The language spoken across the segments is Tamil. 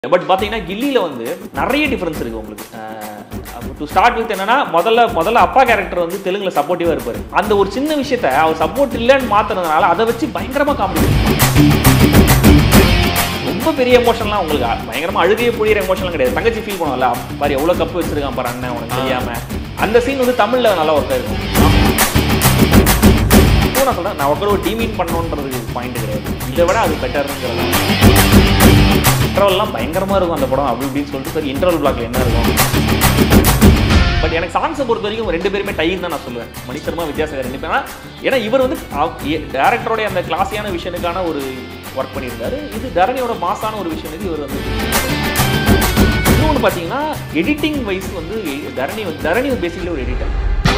பட் பார்த்தீங்கன்னா கில்லியில் வந்து நிறைய டிஃப்ரென்ஸ் இருக்குது உங்களுக்கு டு ஸ்டார்ட் வித் என்னன்னா முதல்ல முதல்ல அப்பா கேரக்டர் வந்து தெலுங்குல சப்போர்ட்டிவாக இருப்பார் அந்த ஒரு சின்ன விஷயத்த அவர் சப்போர்ட் இல்லைன்னு மாத்துறதுனால அதை வச்சு பயங்கரமாக காமெடி ரொம்ப பெரிய எமோஷன்லாம் உங்களுக்கு அ- பயங்கரமா அழுகையை புரியுற எமோஷன்லாம் கிடையாது தங்கச்சி ஃபீல் பண்ணுவல பாரு எவ்வளோ கப்பு வச்சிருக்கான் பாரு அண்ணன் உனக்கு தெரியாம அந்த சீன் வந்து தமிழ்ல நல்லா ஒர்க் ஆயிருக்கும் இப்போ நான் சொல்றேன் நான் ஒருத்தர் ஒரு டீமீன் பண்ணணுன்றது பாயிண்ட் கிடையாது இதை விட அது பெட்டர்ங்கிறது இன்டர்வல்லாம் பயங்கரமா இருக்கும் அந்த படம் அப்படி இப்படின்னு சொல்லிட்டு சரி இன்டர்வல் பிளாக்ல என்ன இருக்கும் பட் எனக்கு சாங்ஸை பொறுத்த வரைக்கும் ரெண்டு பேருமே டைம் தான் நான் சொல்லுவேன் மணி சர்மா வித்யாசாகர் ரெண்டு பேரும் ஏன்னா இவர் வந்து டேரக்டரோட அந்த கிளாஸியான விஷயனுக்கான ஒரு ஒர்க் பண்ணியிருந்தாரு இது தரணியோட மாசான ஒரு விஷயம் இது இவர் வந்து இன்னொன்று பார்த்தீங்கன்னா எடிட்டிங் வைஸ் வந்து தரணி வந்து தரணி பேசிக்கலி ஒரு எடிட்டர்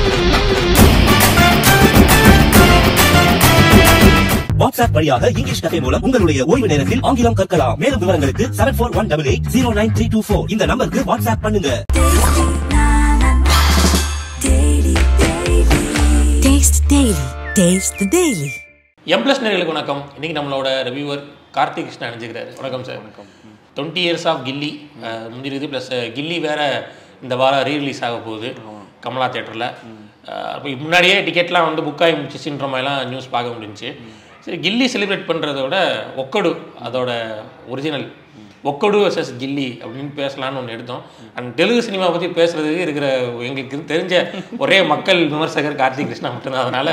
வாட்ஸ்அப் வழியாக இங்கிலீஷ் கஃபே மூலம் உங்களுடைய ஓய்வு நேரத்தில் ஆங்கிலம் கற்கலாம் மேலும் விவரங்களுக்கு seven four one double eight zero nine three two four இந்த நம்பருக்கு வாட்ஸ்அப் பண்ணுங்க Taste Daily. Taste the Daily. M plus நேர்களுக்கு வணக்கம் இன்னைக்கு நம்மளோட ரிவ்யூவர் கார்த்திக் கிருஷ்ணன் அணிஞ்சுக்கிறாரு வணக்கம் சார் வணக்கம் twenty years of Ghilli ah, முடிஞ்சிருக்குது ப்ளஸ் கில்லி வேற இந்த வாரம் ரீரிலீஸ் ஆக போகுது கமலா தேட்டரில் அப்போ முன்னாடியே டிக்கெட்லாம் வந்து புக் ஆகி முடிச்சிச்சுன்ற மாதிரிலாம் நியூஸ் பார்க்க முடிஞ்சுச்சு சரி கில்லி செலிப்ரேட் பண்ணுறத விட ஒக்கடு அதோட ஒரிஜினல் ஒக்கடு வர்சஸ் கில்லி அப்படின்னு பேசலாம்னு ஒன்று எடுத்தோம் அண்ட் தெலுங்கு சினிமா பற்றி பேசுறதுக்கு இருக்கிற எங்களுக்கு தெரிஞ்ச ஒரே மக்கள் விமர்சகர் கார்த்திக் கிருஷ்ணா மட்டும்தான் அதனால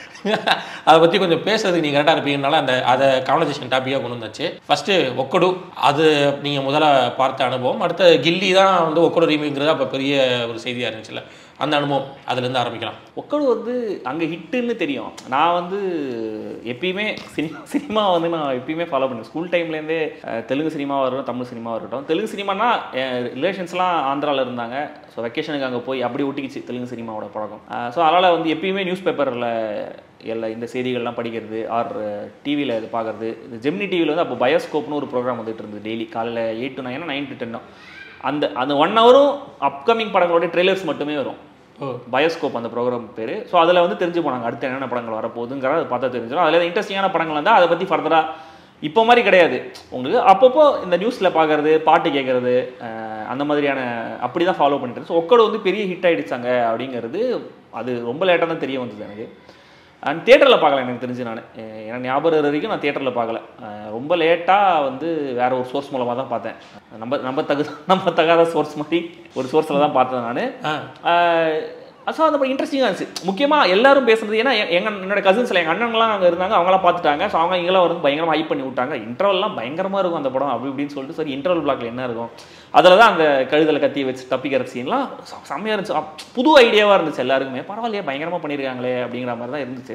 அதை பற்றி கொஞ்சம் பேசுறதுக்கு நீங்கள் கரெக்டாக இருப்பீங்கனால அந்த அதை கான்வர்சேஷன் டாப்பிக்காக கொண்டு வந்தாச்சு ஃபஸ்ட்டு ஒக்கடு அது நீங்கள் முதல்ல பார்த்த அனுபவம் அடுத்த கில்லி தான் வந்து ஒக்கடு ரீமேக்ங்கிறது அப்போ பெரிய ஒரு செய்தியாக இருந்துச்சுல்ல அந்த அனுபவம் அதுலேருந்து ஆரம்பிக்கலாம் ஒக்கடு வந்து அங்கே ஹிட்டுன்னு தெரியும் நான் வந்து எப்பயுமே சினிமா சினிமா வந்து நான் எப்பயுமே ஃபாலோ பண்ணேன் ஸ்கூல் டைம்லேருந்தே தெலுங்கு சினிமாவாக இருக்கட்டும் தமிழ் சினிமாவாக இருக்கட்டும் தெலுங்கு சினிமானா ரிலேஷன்ஸ்லாம் ஆந்திராவில் இருந்தாங்க ஸோ வெக்கேஷனுக்கு அங்கே போய் அப்படி ஒட்டிக்கிச்சு தெலுங்கு சினிமாவோட பழக்கம் ஸோ அதனால் வந்து எப்பயுமே நியூஸ் பேப்பரில் எல்லா இந்த செய்திகள்லாம் படிக்கிறது ஆர் டிவியில் இது பார்க்குறது இந்த ஜெமினி டிவியில் வந்து அப்போ பயோஸ்கோப்னு ஒரு ப்ரோக்ராம் வந்துட்டு இருந்தது டெய்லி காலையில் eight to nine nine to டென்னோ அந்த அந்த ஒன் ஹவரும் அப்கமிங் படங்களோட ட்ரெய்லர்ஸ் மட்டுமே வரும் பயோஸ்கோப் அந்த ப்ரோக்ராம் பேர் ஸோ அதில் வந்து தெரிஞ்சு போனாங்க அடுத்து என்னென்ன படங்கள் வரப்போகுதுங்கிற அதை பார்த்தா தெரிஞ்சிடும் அதில் இன்ட்ரெஸ்டிங்கான படங்கள் இருந்தால் அதை பற்றி ஃபர்தராக இப்போ மாதிரி கிடையாது உங்களுக்கு அப்பப்போ இந்த நியூஸில் பார்க்கறது பாட்டு கேட்குறது அந்த மாதிரியான அப்படி தான் ஃபாலோ பண்ணிட்டு ஸோ ஒக்கடு வந்து பெரிய ஹிட் ஆயிடுச்சாங்க அப்படிங்கிறது அது ரொம்ப லேட்டாக தான் தெரிய வந்தது எனக்கு அண்ட் தேட்டரில் பார்க்கல எனக்கு தெரிஞ்சு நான் எனக்கு ஞாபகம் இருக்கிற வரைக்கும் நான் தேட்டரில் பார்க்கல அஹ் ரொம்ப லேட்டாக வந்து வேற ஒரு சோர்ஸ் மூலமாக தான் பார்த்தேன் நம்ம நம்ம தகு நம்ம தகாத சோர்ஸ் மாதிரி ஒரு சோர்ஸில் தான் பார்த்தேன் நான் ஆ ஸோ அந்த இன்ட்ரெஸ்டிங்காக இருந்துச்சு முக்கியமாக எல்லாரும் பேசுறது ஏன்னா எ- எங்க என்னோட கசின்ஸில் எங்கள் அண்ணன்லாம் அங்கே இருந்தாங்க அவங்களாம் பார்த்துட்டாங்க ஸோ அவங்க இங்கெல்லாம் வந்து பயங்கரமாக ஹைப் பண்ணி விட்டாங்க இன்டர்வல்லாம் பயங்கரமாக இருக்கும் அந்த படம் அப்படி இப்படின்னு சொல்லிட்டு சரி இன்டர்வல் பிளாக்ல என்ன இருக்கும் அதில் தான் அந்த கழுதலை கத்தி வச்சு தப்பிக்கிற சீன்லாம் செ- செம்மையா இருந்துச்சு அப்- புது ஐடியாவாக இருந்துச்சு எல்லாருக்குமே பரவாயில்லையே பயங்கரமாக பண்ணியிருக்காங்களே அப்படிங்கிற மாதிரி தான் இருந்துச்சு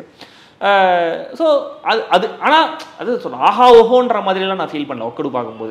ஸோ அது அது ஆனால் அது சொல்ல ஆஹா ஓஹோன்ற மாதிரிலாம் நான் ஃபீல் பண்ணல ஒக்கடு பார்க்கும்போது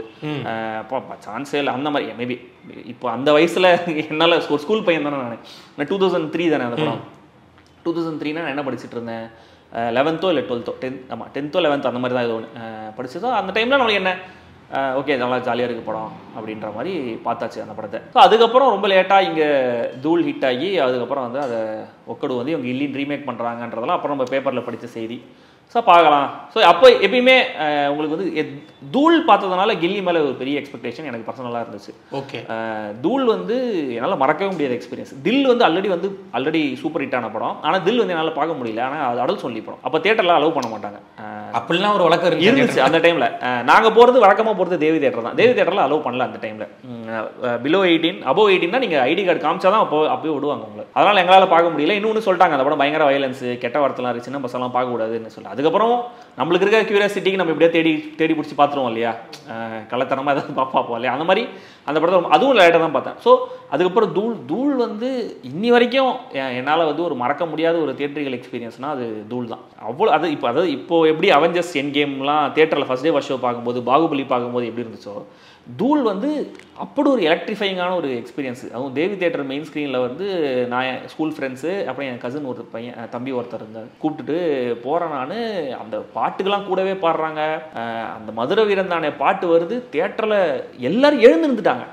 சான்ஸே இல்லை அந்த மாதிரி மேபி இப்போ அந்த வயசில் என்னால் ஒரு ஸ்கூல் பையன் தானே நான் நான் டூ தௌசண்ட் த்ரீ தானே அந்த படம் டூ தௌசண்ட் த்ரீனா நான் என்ன படிச்சுட்டு இருந்தேன் லெவன்த்தோ இல்லை டுவெல்த்தோ டென்த் ஆமாம் டென்த்தோ லெவன்த் அந்த மாதிரி தான் ஏதோ ஒன்று படிச்சதோ அந்த டைமில் நம்மளுக்கு என்ன ஓகே நல்லா ஜாலியாக இருக்கு படம் அப்படின்ற மாதிரி பார்த்தாச்சு அந்த படத்தை ஸோ அதுக்கப்புறம் ரொம்ப லேட்டாக இங்கே தூள் ஹிட் ஆகி அதுக்கப்புறம் வந்து அதை ஒக்கடு வந்து இவங்க இல்லின் ரீமேக் பண்ணுறாங்கன்றதெல்லாம் அப்புறம் நம்ம பேப்பரில் படித்த செய்தி ஸோ பார்க்கலாம் ஸோ அப்போ எப்பயுமே அஹ், உங்களுக்கு வந்து எத்- தூள் பார்த்ததுனால கில்லி மேலே ஒரு பெரிய எக்ஸ்பெக்டேஷன் எனக்கு பர்சனலாக இருந்துச்சு ஓகே அஹ் தூள் வந்து என்னால் மறக்கவே முடியாத எக்ஸ்பீரியன்ஸ் தில் வந்து ஆல்ரெடி வந்து ஆல்ரெடி சூப்பர் ஹிட்டான படம் ஆனால் தில் வந்து என்னால் பார்க்க முடியல ஆனால் அது அடல் சொல்லி படம் அப்போ தேட்டரில் அலோவ் பண்ண மாட்டாங்க அஹ் அப்படிலாம் ஒரு வழக்கம் இருந்துச்சு இருந்துச்சு அந்த டைமில் நாங்கள் போகிறது வழக்கமாக போகிறது தேவி தேட்டர் தான் தேவி தேட்டரில் அலோவ் பண்ணல அந்த டைமில் பிலோ எயிட்டீன் அபோவ் எயிட்டீன்னா நீங்கள் ஐடி கார்டு காமிச்சா தான் அப்போ அப்போயே விடுவாங்க உங்களை அதனால் எங்களால் பார்க்க முடியல இன்னொன்று சொல்லிட்டாங்க அந்த படம் பயங்கர வயலன்ஸ் கெட்ட வார்த்தைலாம் இருக்கு சின்ன பசங்களாம் பார்க்கக்கூடாதுன்னு சொல்லி அதுக்கப்புறம் நம்மளுக்கு இருக்க கியூரியாசிட்டிக்கு நம்ம இப்படியே தேடி தேடி பிடிச்சி பார்த்துருவோம் இல்லையா அஹ் கள்ளத்தனமா ஏதாவது பா- பார்ப்போம் இல்லையா அந்த மாதிரி அந்த படத்தை ரொம்ப- அதுவும் லேட்டாக தான் பார்த்தேன் ஸோ அதுக்கப்புறம் தூள் தூள் வந்து இன்னி வரைக்கும் என்னால் வந்து ஒரு மறக்க முடியாத ஒரு தியேட்டரிக்கல் எக்ஸ்பீரியன்ஸ்னால் அது தூள் தான் அவ்வளோ அது இப்போ அதாவது இப்போ எப்படி அவெஞ்சர்ஸ் என் கேம்லாம் தேட்டரில் ஃபஸ்ட் டே ஃபஸ்ட் ஷோ பார்க்கும்போது பாகுபலி பார்க்கும்போது எப்படி இருந்துச்சோ தூள் வந்து அப்படி ஒரு எலக்ட்ரிஃபைங்கான ஒரு எக்ஸ்பீரியன்ஸ் அதுவும் தேவி தேட்டர் மெயின் ஸ்க்ரீனில் வந்து நான் என் ஸ்கூல் ஃப்ரெண்ட்ஸு அப்புறம் என் கசின் ஒரு பையன் அஹ் தம்பி ஒருத்தர் இருந்தார் கூப்பிட்டுட்டு போகிறேன் நான் அந்த பாட்டுக்கெல்லாம் கூடவே பாடுறாங்க அஹ் அந்த மதுரை வீரன் தானே பாட்டு வருது தேட்டரில் எல்லாரும் எழுந்து நின்றுட்டாங்க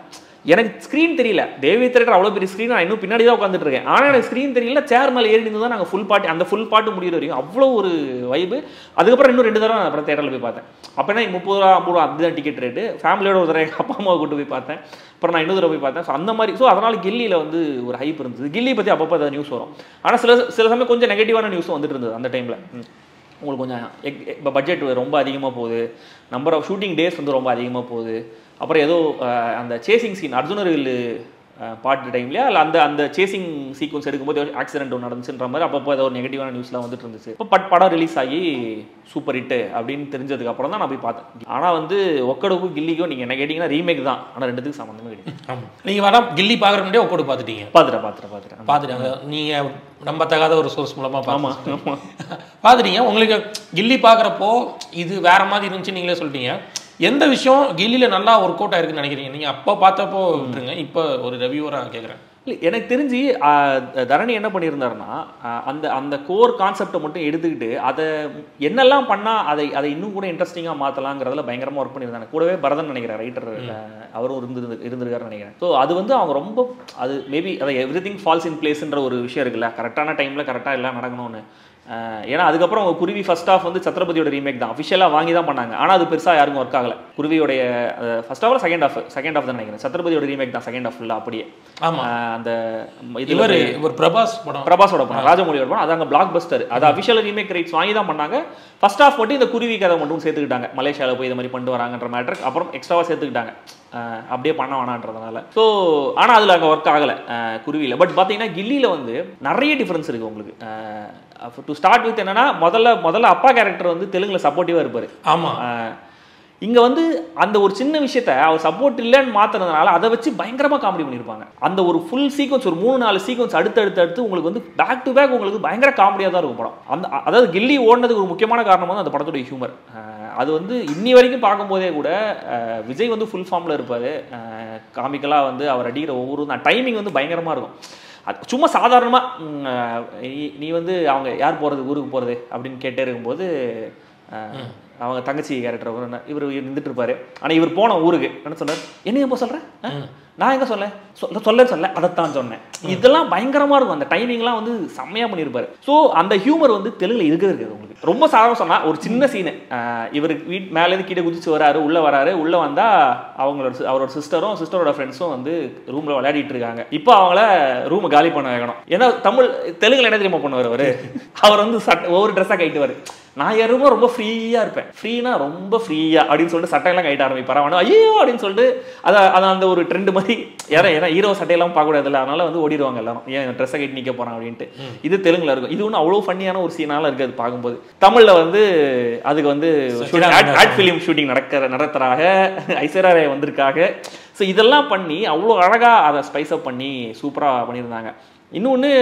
எனக்கு ஸ்க்ரீன் தெரியல தேவி திரேட்டர் அவ்வளோ பெரிய ஸ்க்ரீன் நான் இன்னும் பின்னாடி தான் உட்காந்துட்டு இருக்கேன் ஆனால் எனக்கு ஸ்க்ரீன் தெரியல சேர் மேலே ஏறி நின்று தான் நாங்கள் ஃபுல் பாட்டு அந்த ஃபுல் பாட்டு முடிகிற வரைக்கும் அவ்வளோ ஒரு வைபு அதுக்கப்புறம் இன்னும் ரெண்டு தடவை நான் அப்புறம் தேட்டரில் போய் பார்த்தேன் அப்போ என்ன முப்பது ரூபா ஐம்பது ரூபா அதுதான் டிக்கெட் ரேட்டு ஃபேமிலியோட ஒரு தடவை எங்கள் அப்பா அம்மாவை கூட்டு போய் பார்த்தேன் அப்புறம் நான் இன்னொரு தடவை போய் பார்த்தேன் ஸோ அந்த மாதிரி ஸோ அதனால் கில்லியில் வந்து ஒரு ஹைப் இருந்தது கில்லி பற்றி அப்பப்போ அதை நியூஸ் வரும் ஆனால் சில சில சமயம் கொஞ்சம் நெகட்டிவான நியூஸும் வந்துட்டு இருந்தது அந்த டைமில் உங்களுக்கு கொஞ்சம் இப்போ பட்ஜெட் ரொம்ப அதிகமாக போகுது நம்பர் ஆஃப் ஷூட்டிங் டேஸ் வந்து ரொம்ப அதிகமாக போகுது அப்புறம் ஏதோ அஹ், அந்த சேசிங் சீன் அர்ஜுனர்கள் பாட்டு டைம்லையா இல்லை அந்த அந்த சேசிங் சீக்வன்ஸ் எடுக்கும்போது ஆக்சிடென்ட் ஒன்று நடந்துச்சுன்ற மாதிரி அப்பப்போ ஏதோ ஒரு நெகட்டிவான நியூஸ்லாம் வந்துட்டு இருந்துச்சு இப்போ பட் படம் ரிலீஸ் ஆகி சூப்பர் ஹிட்டு அப்படின்னு தெரிஞ்சதுக்கு அப்புறம் தான் நான் போய் பார்த்தேன் ஆனால் வந்து ஒக்கடுக்கும் கில்லிக்கும் நீங்கள் என்ன கேட்டிங்கன்னா ரீமேக் தான் ஆனால் ரெண்டுத்துக்கும் சம்மந்தமே கிடையாது ஆமாம் நீங்கள் வேணா கில்லி பார்க்குற முன்னாடியே ஒக்கோடு பார்த்துட்டீங்க பார்த்துட்டேன் பார்த்துட்டேன் பார்த்துட்டேன் பார்த்துட்டாங்க நீங்கள் நம்பத்தகாத ஒரு சோர்ஸ் மூலமாக ஆமாம் பார்த்து ஆமாம் பார்த்துட்டீங்க உங்களுக்கு கில்லி பார்க்குறப்போ இது வேற மாதிரி இருந்துச்சு நீங்களே சொல்லிட்டீங்க எந்த விஷயம் கில்லியில் நல்லா ஒர்க் அவுட் ஆயிருக்குன்னு நினைக்கிறீங்க நீங்கள் அப்போ பார்த்தப்போ விட்டுருங்க இப்போ ஒரு ரெவியூவராக கேட்குறேன் இல்லை எனக்கு தெரிஞ்சு ஆஹ், தரணி என்ன பண்ணியிருந்தாருன்னா ஆஹ், அந்த அந்த கோர் கான்செப்டை மட்டும் எடுத்துக்கிட்டு அதை என்னெல்லாம் பண்ணால் அதை அதை இன்னும் கூட இன்ட்ரெஸ்டிங்காக மாற்றலாங்கிறதுல பயங்கரமாக ஒர்க் பண்ணியிருந்தாங்க கூடவே பரதன் நினைக்கிறேன் ரைட்டர் அவரும் இருந்து இருந்திருக்காருன்னு நினைக்கிறேன் ஸோ அது வந்து அவங்க ரொம்ப அது மேபி அதை எவ்ரி திங் ஃபால்ஸ் இன் பிளேஸ்ன்ற ஒரு விஷயம் இருக்குல்ல கரெக்டான டைமில் கரெக்டாக எல்லாம் நடக்கணும்னு ஆஹ், ஏன்னா அதுக்கப்புறம் அவங்க குருவி ஃபர்ஸ்ட் ஆஃப் வந்து சத்ரபதியோட ரீமேக் தான் அஃபிஷியலாக வாங்கி தான் பண்ணாங்க ஆனால் அது பெருசாக யாருக்கும் ஒர்க் ஆகல குருவியோடைய first half second half second half தான் நினைக்கிறேன் சத்ரபதியோட ரீமேக் தான் செகண்ட் ஆஃப் ஃபுல்லாக அப்படியே ஆமாம் ஆஹ் அந்த இதுல இவர் போய் இவர் பிரபாஸ் படம் பிரபாஸோட படம் ராஜமௌலியோட படம் அது அங்கே பிளாக் பஸ்டர் அது அஃபிஷியல் ரீமேக் ரைட்ஸ் வாங்கி தான் பண்ணாங்க ஃபர்ஸ்ட் ஆஃப் மட்டும் இந்த குருவி கதை மட்டும் சேர்த்துக்கிட்டாங்க மலேசியாவில் போய் இது மாதிரி பண்ணிட்டு வராங்கன்ற மேட்டர் அப்புறம் எக்ஸ்ட்ராவாக சேர்த்துக்கிட்டாங்க ஆஹ் அப்படியே பண்ண வேணான்றதுனால ஸோ ஆனால் அதில் அங்கே ஒர்க் ஆகலை குருவியில் பட் பார்த்தீங்கன்னா கில்லியில் வந்து நிறைய டிஃப்ரென்ஸ் இருக்குது உங்களுக்கு டு ஸ்டார்ட் வித் என்னன்னா முதல்ல முதல்ல அப்பா கேரக்டர் வந்து தெலுங்குல சப்போர்ட்டிவாக இருப்பார் ஆமாம் இங்க வந்து அந்த ஒரு சின்ன விஷயத்த அவர் சப்போர்ட் இல்லைன்னு மாத்துறதுனால அதை வச்சு பயங்கரமா காமெடி பண்ணியிருப்பாங்க அந்த ஒரு ஃபுல் சீக்வன்ஸ் ஒரு மூணு நாலு சீக்வன்ஸ் அடுத்து அடுத்து அடுத்து உங்களுக்கு வந்து பேக் டு பேக் உங்களுக்கு பயங்கர காமெடியாக தான் இருக்கும் படம் அந்த அதாவது கில்லி ஓடினதுக்கு ஒரு முக்கியமான காரணம் வந்து அந்த படத்துடைய ஹியூமர் அது வந்து இன்னி வரைக்கும் பார்க்கும்போதே கூட அஹ், விஜய் வந்து ஃபுல் ஃபார்மில் இருப்பார் காமிக்கலாக வந்து அவர் அடிக்கிற ஒவ்வொரு டைமிங் வந்து பயங்கரமாக இருக்கும் அது சும்மா சாதாரணமாக நீ வந்து அவங்க யார் போகிறது ஊருக்கு போகிறது அப்படின்னு கேட்டே இருக்கும்போது அஹ், அவங்க தங்கச்சி கேரக்டர் இவர் இருந்துட்டு இருப்பாரு ஆனா இவர் போன ஊருக்கு என்ன சொன்னார் என்ன எப்போ சொல்றேன் அஹ்? நான் எங்க சொல்ல சொல்ல சொல்ல சொல்ல அதைத்தான் சொன்னேன் இதெல்லாம் பயங்கரமா இருக்கும் அந்த டைமிங்லாம் வந்து செம்மையா பண்ணியிருப்பாரு ஸோ அந்த ஹியூமர் வந்து தெலுங்குல இருக்கவே இருக்காது உங்களுக்கு ரொம்ப சாதாரண சொன்னா ஒரு சின்ன சீனு இவர் வீட் மேலேருந்து கீழே குதிச்சு வராரு உள்ள வராரு உள்ள வந்தா அவங்களோட சி- அவரோட சிஸ்டரும் சிஸ்டரோட ஃப்ரெண்ட்ஸும் வந்து ரூம்ல விளையாடிட்டு இருக்காங்க இப்போ அவங்கள ரூமை காலி பண்ண வைக்கணும் ஏன்னா தமிழ் தெலுங்குல என்ன தெரியுமா பண்ணுவார் அவரு அவர் வந்து சட்டை ஒவ்வொரு ட்ரெஸ்ஸாக கைட்டுவார் நான் என் ரூம்ல ரொம்ப ஃப்ரீயா இருப்பேன் ஃப்ரீனா ரொம்ப ஃப்ரீயா அப்படின்னு சொல்லிட்டு சட்டையெல்லாம் கைட்ட ஆரம்பிப்பார் அவனு ஐயோ அப்படின்னு சொல்லிட்டு அதை அதை அந்த ஒரு ட்ரெண்ட் மாதிரி யாரா ஏன்னா ஹீரோ சட்டையெல்லாம் பார்க்கக்கூடாதுல்ல அதனால வந்து ஓடிடுவாங்க எல்லாரும் ஏன் ட்ரெஸ்ஸை கட்டி நிக்க போறான் அப்படின்ட்டு இது தெலுங்குல இருக்கும் இது ஒன்றும் அவ்வளோ ஃபன்னியான ஒரு சீனால இருக்காது பார்க்கும்போது தமிழ்ல வந்து அதுக்கு வந்து ஆட் ஃபிலிம் ஷூட்டிங் நடக்கிற நடத்துறாக ஐஸ்வர்யா ராய் வந்திருக்காங்க ஸோ இதெல்லாம் பண்ணி அவ்வளோ அழகா அதை ஸ்பைஸ் அப் பண்ணி சூப்பரா பண்ணியிருந்தாங்க இன்னொன்று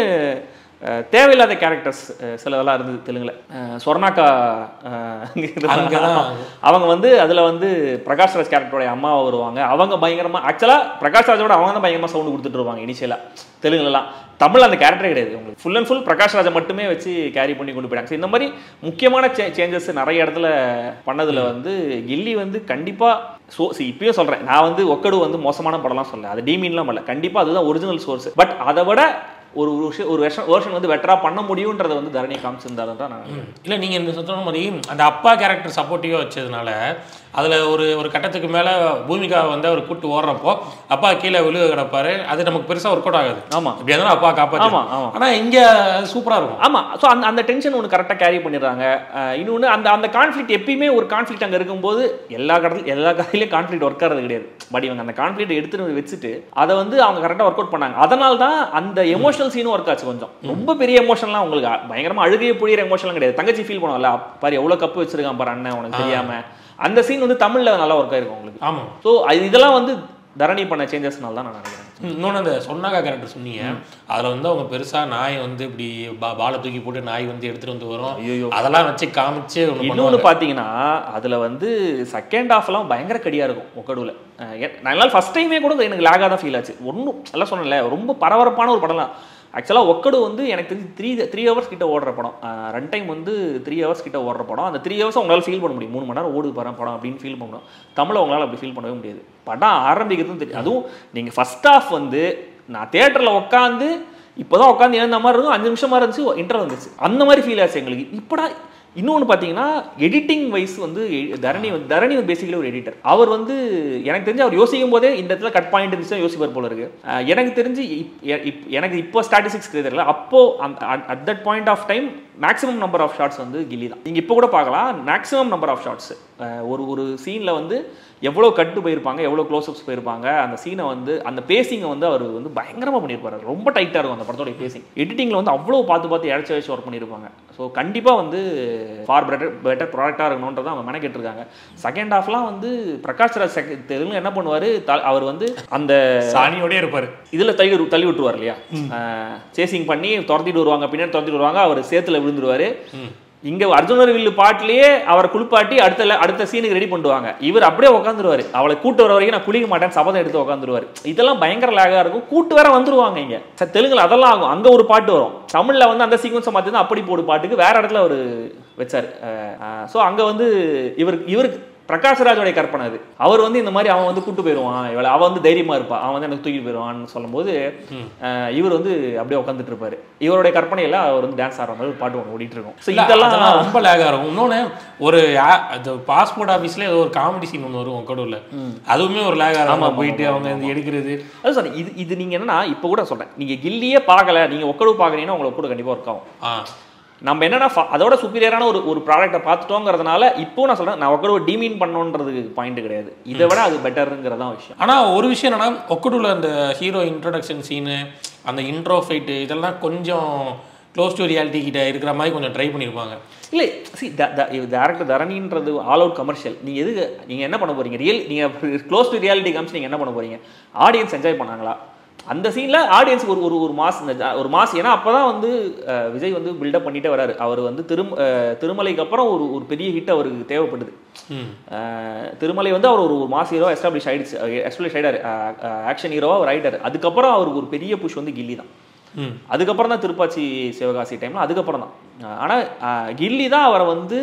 அஹ் தேவையில்லாத கேரக்டர்ஸ் சிலதெல்லாம் இருந்தது தெலுங்குல அஹ் சொர்ணாக்கா அஹ் அங்கதான். அவங்க வந்து அதுல வந்து பிரகாஷ் ராஜ் கேரக்டரோட அம்மாவை வருவாங்க அவங்க பயங்கரமா ஆக்சுவலா பிரகாஷ் ராஜோட அவங்க தான் பயங்கரமா சவுண்ட் கொடுத்துட்டு இருப்பாங்க இனிஷியலா தெலுங்குலலாம் தமிழ் அந்த கேரக்டரே கிடையாது உங்களுக்கு ஃபுல் அண்ட் ஃபுல் பிரகாஷ் ராஜை மட்டுமே வச்சு கேரி பண்ணி கொண்டு போயிட்டாங்க So இந்த மாதிரி முக்கியமான சேஞ்சஸ் நிறைய இடத்துல பண்ணதுல வந்து கில்லி வந்து கண்டிப்பா சோ see, இப்பயும் சொல்றேன் நான் வந்து ஒக்கடு வந்து மோசமான படம்லாம் சொல்ல அது டீமீன்லாம் பண்ணல கண்டிப்பா அதுதான் ஒரிஜினல் சோர்ஸ் பட் அதை விட ஒரு ஒரு விஷயம் ஒரு வருஷம் வேர்ஷன் வந்து பெட்டரா பண்ண முடியுன்றதை வந்து தரணி காமிச்சிருந்தாரு தான் நான் இல்லை நீங்கள் இந்த சொன்ன மாதிரி அந்த அப்பா கேரக்டர் சப்போர்ட்டிவாக வச்சதுனால அதில் ஒரு ஒரு கட்டத்துக்கு மேலே பூமிகா வந்து அவர் கூட்டு ஓடுறப்போ அப்பா கீழே விழுக கிடப்பாரு அது நமக்கு பெருசாக ஒர்க் அவுட் ஆகாது ஆமா. இப்படியா இருந்தாலும் அப்பா காப்பாற்று ஆமா, ஆமா. ஆனால் இங்கே சூப்பராக இருக்கும் ஆமா ஸோ அந்த அந்த டென்ஷன் ஒன்று கரெக்டாக கேரி பண்ணிடுறாங்க அஹ் இன்னொன்னு அந்த அந்த கான்ஃப்ளிக்ட் எப்பயுமே ஒரு கான்ஃப்ளிக்ட் அங்கே இருக்கும்போது எல்லா கடத்துல எல்லா கதையிலையும் கான்ஃப்ளிக்ட் ஒர்க் ஆகிறது கிடையாது பட் இவங்க அந்த கான்ஃப்ளிக்ட் எடுத்துட்டு வந்து வச்சுட்டு அதை வந்து அவங்க கரெக்டாக ஒர்க் அவுட் பண்ணாங்க அதனால தான் அந்த எமோஷனல் சீனும் ஒர்க் ஆச்சு கொஞ்சம் ரொம்ப பெரிய எமோஷன்லாம் உங்களுக்கு அ- பயங்கரமா அழுகையே புரியுற எமோஷன்லாம் கிடையாது தங்கச்சி ஃபீல் பண்ணுவோம்ல அப்~ பாரு எவ்வளோ கப்பு வச்சிருக்கான் பாரு அண்ணன் உனக்கு தெரியாம அந்த சீன் வந்து தமிழ்ல நல்லா ஒர்க் ஆயிருக்கும் உங்களுக்கு ஆமாம் ஸோ இதெல்லாம் வந்து தரணி பண்ண சேஞ்சஸ்னால தான் நான் நினைக்கிறேன் இன்னொன்று அந்த சொன்னாக்கா கேரக்டர் சொன்னீங்க அதில் வந்து அவங்க பெருசாக நாய் வந்து இப்படி பா பாலை தூக்கி போட்டு நாய் வந்து எடுத்துகிட்டு வந்து வரும் அதெல்லாம் வச்சு காமிச்சு ஒண்ணு இன்னொன்று பண்ணுவாங்க. பார்த்தீங்கன்னா அதில் வந்து செகண்ட் ஹாஃப்லாம் பயங்கர கடியாக இருக்கும் ஒக்கடுவில் நான் ஃபர்ஸ்ட் டைமே கூட எனக்கு லேகாக தான் ஃபீல் ஆச்சு ஒன்றும் எல்லாம் சொன்னேன்ல ரொம்ப பரபரப்பான ஒரு படம்லாம் ஆக்சுவலாக ஒக்கடு வந்து எனக்கு தெரிஞ்சு த்ரீ த்ரீ ஹவர்ஸ் கிட்ட ஓடுற படம் ரன் டைம் வந்து த்ரீ ஹவர்ஸ் கிட்ட ஓடுற படம் அந்த த்ரீ ஹவர்ஸ் உங்களால் ஃபீல் பண்ண முடியும் மூணு மணி நேரம் ஓடு போகிற படம் அப்படின்னு ஃபீல் பண்ணணும் தமிழ் உங்களால் அப்படி ஃபீல் பண்ணவே முடியாது படம் ஆரம்பிக்கிறதும் தெரியும் அதுவும் நீங்கள் ஃபர்ஸ்ட் ஹாஃப் வந்து நான் தேட்டரில் உட்காந்து இப்போதான் உட்காந்து எழுந்த மாதிரி இருக்கும் அஞ்சு நிமிஷமா இருந்துச்சு இன்டர் வந்துச்சு அந்த மாதிரி ஃபீல் ஆச்சு எங்களுக்கு இப்படா இன்னொன்று பார்த்தீங்கன்னா எடிட்டிங் வைஸ் வந்து எ- தரணி வந்து தரணி வந்து பேசிக்கலி ஒரு எடிட்டர் அவர் வந்து எனக்கு தெரிஞ்சு அவர் யோசிக்கும் போதே இந்த இடத்துல கட் பாயிண்ட் இருந்துச்சு யோசிப்பார் போல இருக்கு அஹ் எனக்கு தெரிஞ்சு இப்- எ- இப்- எனக்கு இப்போ ஸ்டாட்டிஸ்டிக்ஸ் தெரியல அப்போ at that point of time maximum number of shots வந்து கில்லி தான் நீங்கள் இப்போ கூட பார்க்கலாம் மேக்ஸிமம் நம்பர் ஆஃப் ஷாட்ஸ் ஒரு ஒரு சீனில் வந்து எவ்வளோ கட்டு போயிருப்பாங்க எவ்வளோ க்ளோஸ்அப்ஸ் போயிருப்பாங்க அந்த சீனை வந்து அந்த பேசிங்கை வந்து அவர் வந்து பயங்கரமாக பண்ணியிருப்பாரு ரொம்ப டைட்டாக இருக்கும் அந்த படத்தோட பேசிங் எடிட்டிங்கில் வந்து அவ்வளோ பார்த்து பார்த்து இழைச்சி இழைச்சி ஒர்க் பண்ணியிருப்பாங்க ஸோ கண்டிப்பாக வந்து ஃபார் பெட்டர் பெட்டர் ப்ராடக்டாக இருக்கணுன்றதை அவங்க மெனக்கெட்டு இருக்காங்க செகண்ட் ஹாஃப்லாம் வந்து பிரகாஷ் ராஜ் செக தெலுங்கு என்ன பண்ணுவார் அவர் வந்து அந்த சாணியோடய இருப்பாரு இதில் தள்ளி விட்டு- தள்ளி விட்டுருவார் இல்லையா சேசிங் பண்ணி துரத்திட்டு வருவாங்க பின்னாடி துரத்திட்டு வருவாங்க அவர் சேத்துல விழுந்துருவாரு இங்க அர்ஜுனர் வில்லு பாட்டிலேயே அவரை குளிப்பாட்டி அடுத்த le- அடுத்த சீனுக்கு ரெடி பண்ணுவாங்க இவர் அப்படியே உட்காந்துருவாரு அவளை கூட்டு வர வரைக்கும் நான் குளிக்க மாட்டேன் சபதம் எடுத்து உட்காந்துருவாரு இதெல்லாம் பயங்கர லேகா இருக்கும் கூட்டு வேற வந்துருவாங்க இங்க சார் தெலுங்குல அதெல்லாம் ஆகும் அங்க ஒரு பாட்டு வரும் தமிழ்ல வந்து அந்த சீக்வன்ஸை மாத்தி தான் அப்படி போடு பாட்டுக்கு வேற இடத்துல அவர் வச்சாரு ஸோ அங்க வந்து இவர் இவருக்கு பிரகாஷ்ராஜோடைய கற்பனை அது அவர் வந்து இந்த மாதிரி அவன் வந்து கூட்டு போயிடுவான் இவளை அவன் வந்து தைரியமா இருப்பா அவன் வந்து எனக்கு தூக்கிட்டு போயிடுவான்னு சொல்லும்போது அஹ், இவர் வந்து அப்படியே உட்காந்துட்டு இருப்பாரு இவருடைய கற்பனையில அவர் வந்து டான்ஸ் ஆடுற மாதிரி ஒரு பாட்டு ஒன்று ஓடிட்டு இருக்கும் ஸோ இல்ல, இதெல்லாம் அதெல்லாம் ரொம்ப லேகா இருக்கும் இன்னொன்னு ஒரு ஆ- அது பாஸ்போர்ட் ஆஃபீஸ்ல ஏதோ ஒரு காமெடி சீன் ஒன்று வரும் கடவுள்ல அதுவுமே ஒரு லேகா ஆமா, இருக்கும் ஆமா, போயிட்டு ஆமா, அவங்க ஆமா. இந்த எடுக்கிறது அது சார் இது இது நீங்க என்னன்னா இப்போ கூட சொல்றேன் நீங்க கில்லியே பார்க்கல நீங்க ஒக்கடு பார்க்கறீங்கன்னா உங்களுக்கு ஒக்கடு கண்டிப்பா ஒர்க் ஆகும் ஆ நம்ம என்னன்னா fa- அதோட சுப்பீரியரான ஒரு ஒரு ப்ராடக்ட்டை பார்த்துட்டோங்கிறதுனால இப்போ நான் சொல்றேன் நான் ஒக்கடு டீமீன் பண்ணணுன்றதுக்கு பாயிண்ட் கிடையாது இதை விட அது பெட்டருங்கிறதான் விஷயம் ஆனா ஒரு விஷயம் என்னன்னா ஒக்கடுல அந்த ஹீரோ இன்ட்ரடக்ஷன் சீனு அந்த இன்ட்ரோ ஃபைட்டு இதெல்லாம் கொஞ்சம் க்ளோஸ் டு ரியாலிட்டி கிட்ட இருக்கிற மாதிரி கொஞ்சம் ட்ரை பண்ணியிருப்பாங்க இல்லை சி டேரக்டர் தரணின்றது ஆல் அவுட் கமர்ஷியல் நீங்கள் எது நீங்கள் என்ன பண்ண போறீங்க ரியல் நீங்கள் க்ளோஸ் டு ரியாலிட்டி காமிச்சு நீங்கள் என்ன பண்ண போறீங்க ஆடியன்ஸ் என்ஜாய் பண்ணாங்களா அந்த சீனில் ஆடியன்ஸுக்கு ஒரு ஒரு ஒரு மாஸ் இந்த ஜா- ஒரு மாஸ் ஏன்னா அப்போ தான் வந்து அஹ், விஜய் வந்து பில்டப் பண்ணிட்டே வராரு அவர் வந்து திரும் அஹ், திருமலைக்கு அப்புறம் ஒரு ஒரு பெரிய ஹிட் அவருக்கு தேவைப்படுது ம் அஹ், திருமலை வந்து அவர் ஒரு ஒரு மாஸ் ஹீரோ எஸ்டாப்ளிஷ் ஆயிடுச்சு எஸ்டாப்ளிஷ் ஆயிடாரு ஆக்ஷன் ஹீரோவா அவர் ஆயிட்டாரு அதுக்கப்புறம் அவருக்கு ஒரு பெரிய புஷ் வந்து கில்லி தான் ம் அதுக்கப்புறம் தான் திருப்பாச்சி சிவகாசி டைமில் அதுக்கப்புறம் தான் ஆனால் கில்லி தான் அவரை வந்து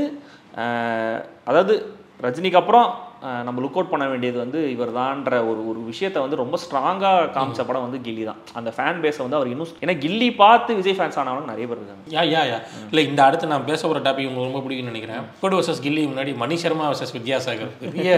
அஹ், அதாவது ரஜினிக்கு அப்புறம் அஹ், நம்ம லுக் அவுட் பண்ண வேண்டியது வந்து இவர் தான்ற ஒரு ஒரு விஷயத்தை வந்து ரொம்ப ஸ்ட்ராங்காக காமிச்ச படம் வந்து கில்லி தான் அந்த ஃபேன் பேஸை வந்து அவர் இன்னும் ஏன்னா கில்லி பார்த்து விஜய் ஃபேன்ஸ் ஆனவங்க நிறைய பேர் இருக்காங்க யா யா யா இல்லை இந்த அடுத்து நான் பேச போகிற டாபிக் உங்களுக்கு ரொம்ப பிடிக்கும்னு நினைக்கிறேன் கோட் வர்சஸ் கில்லி முன்னாடி மணி சர்மா வர்சஸ் வித்யாசாகர் பெரிய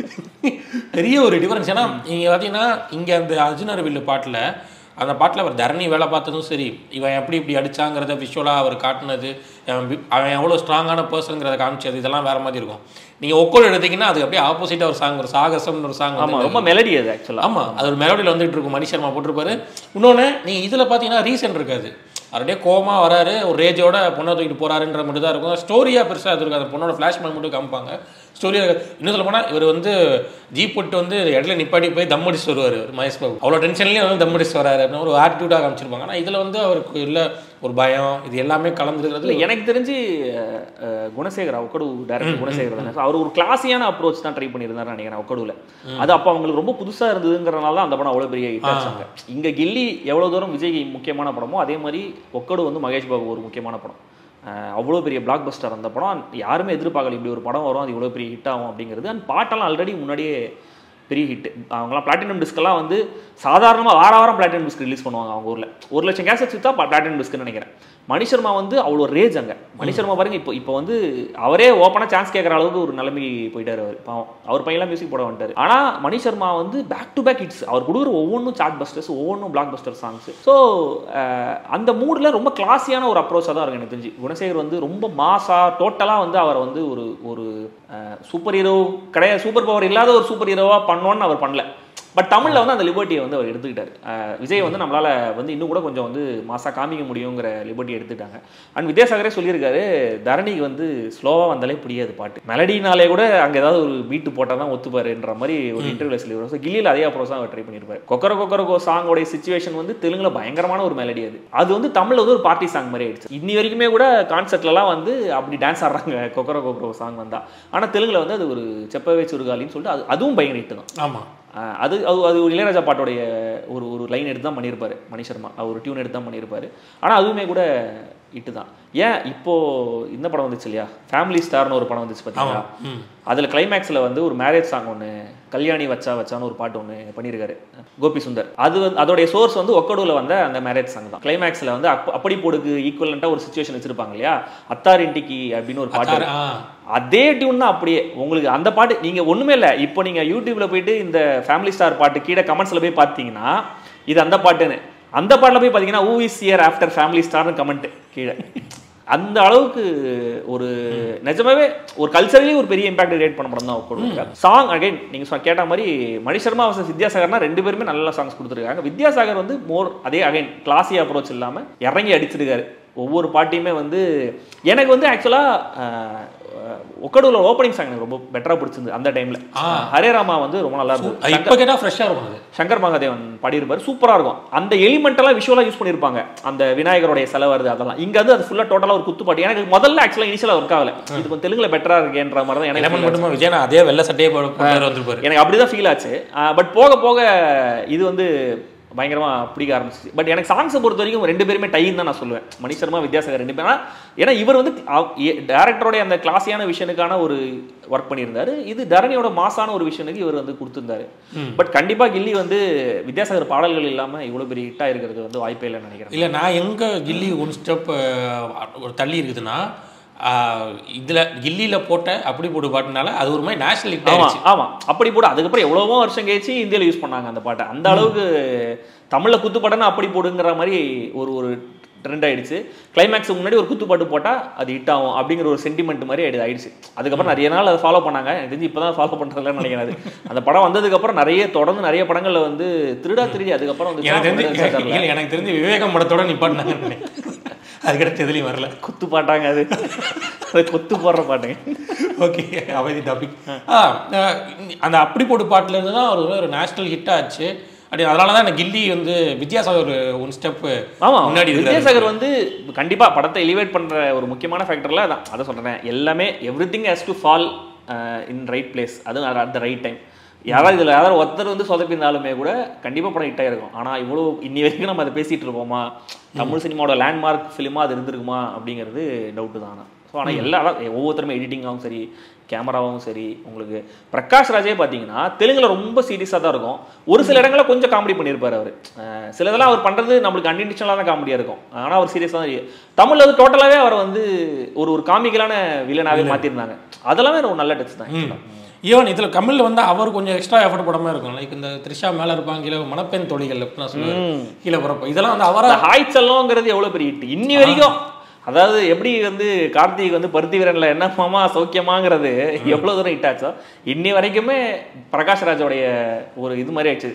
பெரிய ஒரு டிஃபரன்ஸ் ஏன்னா நீங்கள் பார்த்தீங்கன்னா இங்கே அந்த அர்ஜுனர் வில்லு பாட்டில் அந்த பாட்டில் அவர் தரணி வேலை பார்த்ததும் சரி இவன் எப்படி இப்படி அடிச்சாங்கிறத விஷுவலாக அவர் காட்டினது அவன் வி- அவன் எவ்வளோ ஸ்ட்ராங்கான பர்சனுங்கிறத காமிச்சது இதெல்லாம் வேற மாதிரி இருக்கும் நீங்கள் ஒக்கோல் எடுத்தீங்கன்னா அது அப்படியே ஆப்போசிட்டாக ஒரு சாங் ஒரு சாகசம்னு ஒரு சாங் ஆமாம் ரொம்ப மெலடி அது ஆக்சுவலாக ஆமா அது ஒரு மெலோடியில் வந்துட்டு இருக்கும் மணி சர்மா போட்டிருப்பாரு இன்னொன்று நீங்கள் இதில் பார்த்தீங்கன்னா ரீசன் இருக்காது அப்படியே கோமா வராரு ஒரு ரேஜோட பொண்ணை தூக்கிட்டு போறாருன்ற மட்டும் தான் இருக்கும் ஸ்டோரியாக பெருசாக அது இருக்கும் அந்த பொண்ணோட ஃப்ளாஷ்மேன் மட்டும் காமிப்பாங்க ஸ்டோரியாக இன்னும் சொல்ல போனால் இவர் வந்து ஜீப் போட்டு வந்து இடத்துல நிப்பாட்டி போய் தம் அடிச்சு வருவார் மகேஷ் பாபு அவ்வளோ டென்ஷன்லேயும் வந்து தம் அடிச்சு வராரு அப்படின்னு ஒரு ஆட்டிடியூடாக காமிச்சிருப்பாங்க ஆனால் இதில் வந்து அவருக்கு இல்லை ஒரு பயம் இது எல்லாமே கலந்துருக்கிறது இல்லை எனக்கு தெரிஞ்சு அஹ், அஹ், குணசேகர் ஒக்கடு டேரக்டர் குணசேகர் தானே So, அவர் ஒரு கிளாஸியான அப்ரோச் தான் ட்ரை பண்ணியிருந்தாரு நினைக்கிறேன் ஒக்கடுவில் அது அப்போ அவங்களுக்கு ரொம்ப புதுசாக இருந்ததுங்கிறனால தான் அந்த படம் அவ்வளோ பெரிய ஹிட் ஆச்சாங்க இங்கே கில்லி எவ்வளோ தூரம் விஜய் முக்கியமான படமோ அதே மாதிரி ஒக்கடு வந்து மகேஷ் பாபு ஒரு முக்கியமான படம் அஹ், அவ்வளோ பெரிய பிளாக் பஸ்டர் அந்த படம் யாருமே எதிர்பார்க்கல இப்படி ஒரு படம் வரும் அது இவ்வளோ பெரிய ஹிட் ஆகும் அப்படிங்கிறது அண்ட் பாட்டெல்லாம் ஆல்ரெடி முன்னாடியே பெரிய ஹிட் அவங்களாம் பிளாட்டினம் டிஸ்கெல்லாம் வந்து சாதாரணமாக வார வாரம் பிளாட்டினம் டிஸ்க் ரிலீஸ் பண்ணுவாங்க அவங்க ஊரில் ஒரு லட்சம் கேசட் வித்தா பிளாட்டினம் டிஸ்க்னு நினைக்கிறேன் மணிஷர்மா வந்து அவ்வளோ ரேஜ் அங்கே மணிஷர்மா பாருங்க இப்போ இப்போ வந்து அவரே ஓப்பனாக சான்ஸ் கேட்குற அளவுக்கு ஒரு நிலைமைக்கு போயிட்டாரு அவர் பாவம் அவர் பையன்லாம் மியூசிக் போட வந்துட்டார் ஆனால் மணிஷர்மா வந்து பேக் டு பேக் ஹிட்ஸ் அவர் கொடுக்குற ஒவ்வொன்றும் சார்ட் பஸ்டர்ஸ் ஒவ்வொன்றும் பிளாக் பஸ்டர் சாங்ஸ் ஸோ அந்த மூடில் ரொம்ப கிளாஸியான ஒரு அப்ரோச்சாக தான் இருக்கு எனக்கு தெரிஞ்சு குணசேகர் வந்து ரொம்ப மாசா டோட்டலாக வந்து அவர் வந்து ஒரு ஒரு சூப்பர் ஹீரோ கிடையாது சூப்பர் பவர் இல்லாத ஒரு சூப்பர் ஹீரோவாக பண்ணோன்னு அவர் பண்ணல பட் தமிழில் வந்து அந்த லிபர்ட்டியை வந்து அவர் எடுத்துக்கிட்டாரு அஹ் விஜய் வந்து நம்மளால வந்து இன்னும் கூட கொஞ்சம் வந்து மாசா காமிக்க முடியுங்கிற லிபர்ட்டி எடுத்துக்கிட்டாங்க அண்ட் வித்யாசாகரே சொல்லியிருக்காரு தரணிக்கு வந்து ஸ்லோவாக வந்தாலே புரியாது பாட்டு மெலடினாலே கூட அங்கே ஏதாவது ஒரு பீட்டு போட்டால் தான் ஒத்துப்பாருன்ற மாதிரி ஒரு இன்டர்வியூல சொல்லியிருக்காரு ஸோ கில்லியில் அதே அப்ரோச் தான் அவர் ட்ரை பண்ணியிருப்பாரு கொக்கர கொக்கரகோ சாங்கோடைய சுச்சுவேஷன் வந்து தெலுங்குல பயங்கரமான ஒரு மெலடி அது அது வந்து தமிழ்ல வந்து ஒரு பார்ட்டி சாங் மாதிரி ஆயிடுச்சு இன்னி வரைக்குமே கூட கான்செப்ட்லலாம் வந்து அப்படி டான்ஸ் ஆடுறாங்க கொக்கர கொக்கரோ சாங் வந்தா ஆனால் தெலுங்குல வந்து அது ஒரு செப்பவே சுருகாலின்னு சொல்லிட்டு அது அதுவும் பயங்கர ஹிட் தான் ஆமா அஹ் அது அது அது ஒரு இளையராஜா பாட்டோடைய ஒரு ஒரு லைன் எடுத்து தான் பண்ணியிருப்பாரு மணி சர்மா அவர் ஒரு டியூன் எடுத்து தான் பண்ணியிருப்பாரு ஆனால் அதுவுமே கூட இட்டு தான் ஏன் இப்போ இந்த படம் வந்துச்சு இல்லையா ஃபேமிலி ஸ்டார்னு ஒரு படம் வந்துச்சு பார்த்தீங்களா அதில் கிளைமேக்ஸில் வந்து ஒரு மேரேஜ் சாங் ஒன்று கல்யாணி வச்சா வச்சான்னு ஒரு பாட்டு ஒன்று பண்ணியிருக்காரு கோபி சுந்தர் அது வந்து அதோடைய சோர்ஸ் வந்து ஒக்கடூவில் வந்த அந்த மேரேஜ் சாங் தான் கிளைமேக்ஸில் வந்து அப் அப்படி போடுக்கு ஈக்குவலண்ட்டாக ஒரு சுச்சுவேஷன் வச்சிருப்பாங்க இல்லையா அத்தாரின்டிக்கு அப்படின்னு ஒரு பாட்டு ஆ அதே டியூன் தான் அப்படியே உங்களுக்கு அந்த பாட்டு நீங்க ஒண்ணுமே இல்லை இப்போ நீங்க யூடியூப்ல போயிட்டு இந்த ஃபேமிலி ஸ்டார் பாட்டு கீழே கமெண்ட்ஸ்ல போய் பார்த்தீங்கன்னா இது அந்த பாட்டுன்னு அந்த பாட்டில் போய் பார்த்தீங்கன்னா who is here after family ஸ்டார்னு கமெண்ட் கீழே அந்த அளவுக்கு ஒரு நிஜமாவே ஒரு கல்ச்சரலி ஒரு பெரிய இம்பாக்ட் கிரியேட் பண்ண படம் தான் கொடுங்க சாங் அகைன் நீங்க சொ- கேட்ட மாதிரி மணி சர்மா வர்சஸ் வித்யாசாகர்னா ரெண்டு பேருமே நல்ல சாங்ஸ் கொடுத்துருக்காங்க வித்யாசாகர் வந்து மோர் அதே அகைன் கிளாசி அப்ரோச் இல்லாம இறங்கி அடிச்சிருக்காரு ஒவ்வொரு பாட்டியுமே வந்து எனக்கு வந்து ஆக்சுவலாக ஒக்கடூரில் ஓப்பனிங் சாங் எனக்கு ரொம்ப பெட்டராக பிடிச்சிருந்து அந்த டைமில் ஹரே ராமா வந்து ரொம்ப நல்லா அது இருந்தது இப்போ கேட்டால் ஃப்ரெஷ்ஷாக இருக்கும் அது சங்கர் மகாதேவன் பாடியிருப்பாரு சூப்பரா இருக்கும் அந்த எலிமெண்ட் எல்லாம் விஷுவலா யூஸ் பண்ணிருப்பாங்க அந்த விநாயகருடைய செலவு வருது அதெல்லாம் இங்க வந்து அது ஃபுல்லா டோட்டலா ஒரு குத்துப்பாட்டு எனக்கு முதல்ல ஆக்சுவலா இனிஷியலா ஒர்க் ஆகல இது கொஞ்சம் தெலுங்குல பெட்டரா இருக்கேன்ற மாதிரி தான் எனக்கு லெமன் feel ஆச்சு. மட்டுமா விஜயனா அதே வெள்ளை சட்டையே போட போட்டு வந்திருப்பாரு எனக்கு அப்படிதான் ஃபீல் ஆச்சு பட் போக போக இது வந்து பயங்கரமா பிடிக்க ஆரம்பிச்சிச்சு பட் எனக்கு சாங்ஸை பொறுத்த வரைக்கும் ரெண்டு பேருமே டைம் தான் நான் சொல்லுவேன் மணி சர்மா வித்யாசாகர் ரெண்டு பேரும் ஏன்னா இவர் வந்து டேரக்டரோட அந்த கிளாஸியான விஷனுக்கான ஒரு ஒர்க் பண்ணியிருந்தாரு இது தரணியோட மாசான ஒரு விஷனுக்கு இவர் வந்து கொடுத்திருந்தாரு பட் கண்டிப்பா கில்லி வந்து வித்யாசாகர் பாடல்கள் இல்லாம இவ்வளவு பெரிய ஹிட்டா இருக்கிறது வந்து வாய்ப்பே இல்லைன்னு நினைக்கிறேன் இல்லை நான் எங்கே கில்லி ஒன் ஸ்டெப் ஒரு தள்ளி இருக்குதுன்னா ஆஹ், இதுல கில்லியில போட்ட அப்படி போடு பாட்டுனால அது ஒரு மாதிரி நேஷனல் ஹிட் ஆமா ஆயிடுச்சு ஆமா அப்படி போட அதுக்கப்புறம் எவ்வளவோ வருஷம் கழிச்சு இந்தியால யூஸ் பண்ணாங்க அந்த பாட்டை அந்த அளவுக்கு தமிழ்ல குத்துப்பாட்டுன்னு அப்படி போடுங்கிற மாதிரி ஒரு ஒரு ட்ரெண்ட் ஆயிடுச்சு கிளைமேக்ஸுக்கு முன்னாடி ஒரு குத்துப்பாட்டு போட்டா அது ஹிட் ஆகும் அப்படிங்கிற ஒரு சென்டிமெண்ட் மாதிரி ஆயிடு- ஆயிடுச்சு அதுக்கப்புறம் நிறைய நாள் அதை ஃபாலோ பண்ணாங்க எனக்கு தெரிஞ்சு இப்பதான் ஃபாலோ பண்றதுலன்னு நினைக்கிறேன் அது. அந்த படம் வந்ததுக்கு அப்புறம் நிறைய தொடர்ந்து நிறைய படங்கள்ல வந்து திருடா திருடி அதுக்கப்புறம் வந்து எனக்கு தெரிஞ்சு இல்லை எனக்கு தெரிஞ்சு விவேகம் படத்தோட நிப்பாட்டினாங்க அதுக்கடுத்து எதுலையும் வரல குத்து பாட்டாங்க அது அது கொத்து போடுற பாட்டுங்க ஓகே அவதி டாபிக் ஆ அஹ், அந்த அப்படி போட்டு பாட்டுல இருந்து தான் ஒரு ஒரு நேஷனல் ஹிட் ஆச்சு அப்படி அதனால தான் எனக்கு கில்லி வந்து வித்யாசாகர் ஒன் ஸ்டெப் ஆமா முன்னாடி இருக்காரு. வித்யாசாகர் வந்து கண்டிப்பா படத்தை எலிவேட் பண்ற ஒரு முக்கியமான ஃபேக்டர்ல அதான் அதை சொல்றேன் எல்லாமே everything has to fall in right place அதுவும் அட் த ரைட் டைம் யாராவது இதுல யாராவது ஒருத்தர் வந்து சொதப்பியிருந்தாலுமே கூட கண்டிப்பா படம் ஹிட் ஆயிருக்கும் ஆனா இவ்வளவு இன்னி வரைக்கும் நம்ம அதை பேசிட்டு இருக்கோமா தமிழ் சினிமாவோட லேண்ட்மார்க் ஃபிலிமா அது இருந்திருக்குமா அப்படிங்கிறது டவுட்டு தான் ஸோ ஆனால் எல்லா அதான் ஒவ்வொருத்தருமே எடிட்டிங்காகவும் சரி கேமராவும் சரி உங்களுக்கு பிரகாஷ் ராஜே பார்த்தீங்கன்னா தெலுங்குல ரொம்ப சீரியஸாக தான் இருக்கும் ஒரு சில இடங்களில் கொஞ்சம் காமெடி பண்ணியிருப்பார் அவர் சிலதெல்லாம் அவர் பண்ணுறது நம்மளுக்கு அன்இன்டென்ஷனலாக தான் காமெடியாக இருக்கும் ஆனால் அவர் சீரியஸாக தான் இருக்கு. தமிழ்ல வந்து டோட்டலாகவே அவரை வந்து ஒரு ஒரு காமிக்கலான வில்லனாகவே மாற்றிருந்தாங்க அதெல்லாமே ஒரு நல்ல டச் தான் actually. ஈவன் இதில் கமலில் வந்து அவர் கொஞ்சம் எக்ஸ்ட்ரா எஃபர்ட் போடாமல் இருக்கும் லைக் இந்த த்ரிஷா மேலே இருப்பாங்க கீழே மணப்பெண் தொழிகள் எப்படி நான் சொல்லுவேன் கீழே போகிறப்ப இதெல்லாம் வந்து அவரா அந்த ஹாய் செல்லோங்கிறது எவ்வளோ பெரிய ஹிட் இன்னி வரைக்கும் அதாவது எப்படி வந்து கார்த்திக் வந்து பருத்தி வீரன்ல என்ன மாமா சௌக்கியமாங்கிறது எவ்வளவு தூரம் ஹிட் ஆச்சோ இன்னி வரைக்குமே பிரகாஷ் ராஜோடைய ஒரு இது மாதிரி ஆயிடுச்சு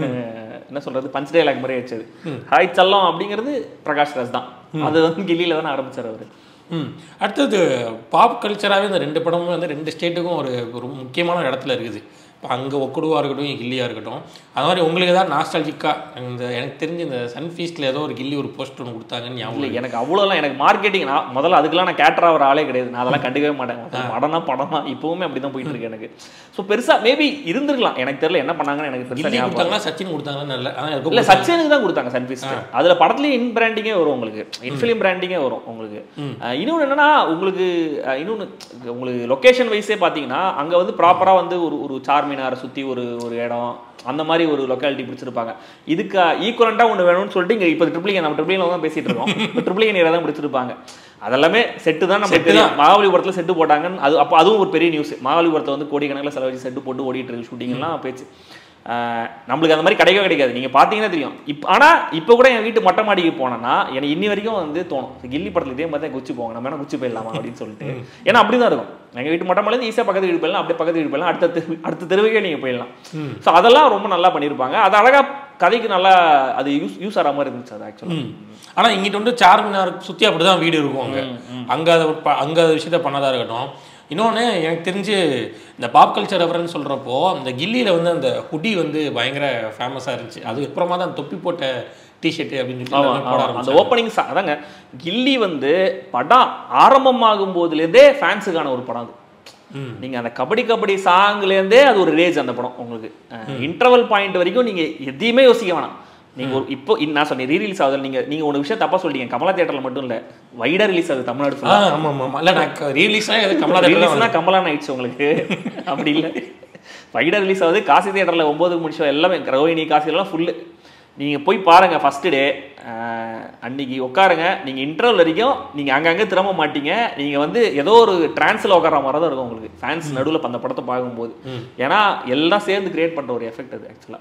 என்ன சொல்றது பஞ்ச் டைலாக் மாதிரி ஆயிடுச்சு ஹாய் செல்லம் அப்படிங்கிறது பிரகாஷ் ராஜ் தான் அது வந்து கில்லியில தானே ஆரம்பிச்சார் அவரு ம் அடுத்தது பாப் கல்ச்சராகவே இந்த ரெண்டு படமும் வந்து ரெண்டு ஸ்டேட்டுக்கும் ஒரு ஒரு முக்கியமான இடத்துல இருக்குது இப்போ அங்கே ஒக்குடுவா இருக்கட்டும் கில்லியாக இருக்கட்டும் அது மாதிரி உங்களுக்கு ஏதாவது நாஸ்டாலஜிக்காக இந்த எனக்கு தெரிஞ்சு இந்த சன் ஃபீஸ்டில் ஏதோ ஒரு கில்லி ஒரு போஸ்ட் ஒன்று கொடுத்தாங்கன்னு ஞாபகம் இல்லை எனக்கு அவ்வளோலாம் எனக்கு மார்க்கெட்டிங் நான் முதல்ல அதுக்கெல்லாம் நான் கேட்டர் ஆகிற ஆளே கிடையாது நான் அதெல்லாம் கண்டுக்கவே மாட்டேன் படம்னா படமா இப்பவுமே அப்படி தான் போயிட்டு இருக்கு எனக்கு ஸோ பெருசா மேபி இருந்திருக்கலாம் எனக்கு தெரியல என்ன பண்ணாங்கன்னு எனக்கு பெருசா கில்லி ஞாபகம் இல்ல. கொடுத்தாங்களா சச்சின் கொடுத்தாங்கன்னு இல்லை ஆனால் இல்ல சச்சினுக்கு தான் கொடுத்தாங்க சன்ஃபீஸ்ட் அதுல படத்துலயே இன் பிராண்டிங்கே வரும் உங்களுக்கு இன்ஃபிலிம் பிராண்டிங்கே வரும் உங்களுக்கு அஹ் இன்னொன்னு என்னன்னா உங்களுக்கு அஹ் இன்னொன்னு உங்களுக்கு லொகேஷன் வைஸே பாத்தீங்கன்னா அங்க வந்து ப்ராப்பரா வந்து ஒரு ஒரு சார்மினாரை சுத்தி ஒரு ஒரு இடம் அந்த மாதிரி ஒரு லொக்காலிட்டி பிடிச்சிருப்பாங்க இதுக்கு ஈக்குவலண்டா ஒன்று வேணும்னு சொல்லிட்டு இங்க இப்போ ட்ரிபிளிங்க நம்ம ட்ரிபிளிங்க தான் பேசிட்டு இருக்கோம் ட்ரிபிளிங்க நேராக தான் பிடிச்சிருப்பாங்க அதெல்லாமே செட்டு தான் நம்ம Set தெரியும் தான். மகாபலிபுரத்தில் செட்டு போட்டாங்கன்னு அது அப்போ அதுவும் ஒரு பெரிய நியூஸ் மகாபலிபுரத்தில் வந்து கோடிக்கணக்கில் செலவழிச்சு செட்டு போட்டு ஓடிட்டு இருக்கு ஷூட்டிங்லாம் பேச்சு ஆஹ் நம்மளுக்கு அந்த மாதிரி கிடைக்கவே கிடைக்காது நீங்க பாத்தீங்கன்னா தெரியும் இப்போ ஆனா இப்போ கூட என் வீட்டு மொட்டை மாடிக்கு போனேன்னா எனக்கு இன்னி வரைக்கும் வந்து தோணும் கில்லி படத்துல இதே மாதிரி தான் குச்சி போங்க நம்ம என்ன குச்சி போயிடலாமா அப்படின்னு சொல்லிட்டு ஏன்னா அப்படிதான் இருக்கும் எங்க வீட்டு மொட்டை மாடில ஈஸியா பக்கத்து வீடு போயிடலாம் அப்படியே பக்கத்து வீடு போயிடலாம் அடுத்த தெரு அடுத்த தெருவுக்கே நீங்க போயிடலாம் ஸோ அதெல்லாம் ரொம்ப நல்லா பண்ணியிருப்பாங்க அது அழகா கதைக்கு நல்லா அது யூஸ் யூஸ் ஆகிற மாதிரி இருந்துச்சு அது ஆக்சுவலாக ம் ஆனால் இங்கிட்ட வந்து சார்மினார் சுற்றி அப்படி தான் வீடு இருக்கும் அங்கே அங்கே அதை ப- அங்கே அது விஷயத்த பண்ணதா இருக்கட்டும் இன்னொன்று எனக்கு தெரிஞ்சு இந்த பாப் கல்ச்சர் ரெஃபரன்ஸ் சொல்கிறப்போ அந்த கில்லியில் வந்து அந்த ஹுடி வந்து பயங்கர ஃபேமஸாக இருந்துச்சு அது அப்புறமா தான் தொப்பி போட்ட டிஷர்ட் அப்படின்னு சொல்லி ஆமா, எல்லாமே போட ஆமா. அந்த ஆரம்பிச்சாங்க. ஓப்பனிங் அதாங்க கில்லி வந்து படம் ஆரம்பமாகும் போதுலேருந்தே ஃபேன்ஸுக்கான ஒரு படம் அது நீங்க அந்த கபடி கபடி சாங்லேருந்தே அது ஒரு ரேஜ் அந்த படம் உங்களுக்கு இன்டர்வல் பாயிண்ட் வரைக்கும் நீங்க எதையுமே யோசிக்க வேணாம் நீங்க ஒரு இப்போ இ- நான் சொன்னேன் ரீ ரிலீஸ் ஆகுது நீங்க நீங்க ஒரு விஷயம் தப்பா சொல்லிட்டீங்க கமலா தியேட்டர்ல மட்டும் இல்ல வைடா ரிலீஸ் ஆகுது தமிழ்நாடு ஆ full ஆ. ஆமாம் ஆமாம் இல்லை நான் ரிலீஸ்னா எது கமலா தேட்டர் ரிலீஸ்னா கமலான் ஆயிடுச்சு உங்களுக்கு அப்படி இல்லை வைடா ரிலீஸ் ஆகுது காசி தியேட்டரில் ஒம்பது முடிச்சோம் எல்லாமே ரோஹிணி காசி எல்லாம் ஃபுல்லு நீங்கள் போய் பாருங்கள் ஃபஸ்ட்டு டே அன்னைக்கு உட்காருங்க நீங்கள் இன்டர்வல் வரைக்கும் நீங்கள் அங்கங்கே திரும்ப மாட்டீங்க நீங்கள் வந்து ஏதோ ஒரு டிரான்ஸில் உட்கார மாதிரி தான் இருக்கும் உங்களுக்கு ஃபேன்ஸ் நடுவில் அந்த படத்தை பார்க்கும்போது ஏன்னா எல்லாம் சேர்ந்து கிரியேட் பண்ணுற ஒரு எஃபெக்ட் அது ஆக்சுவலாக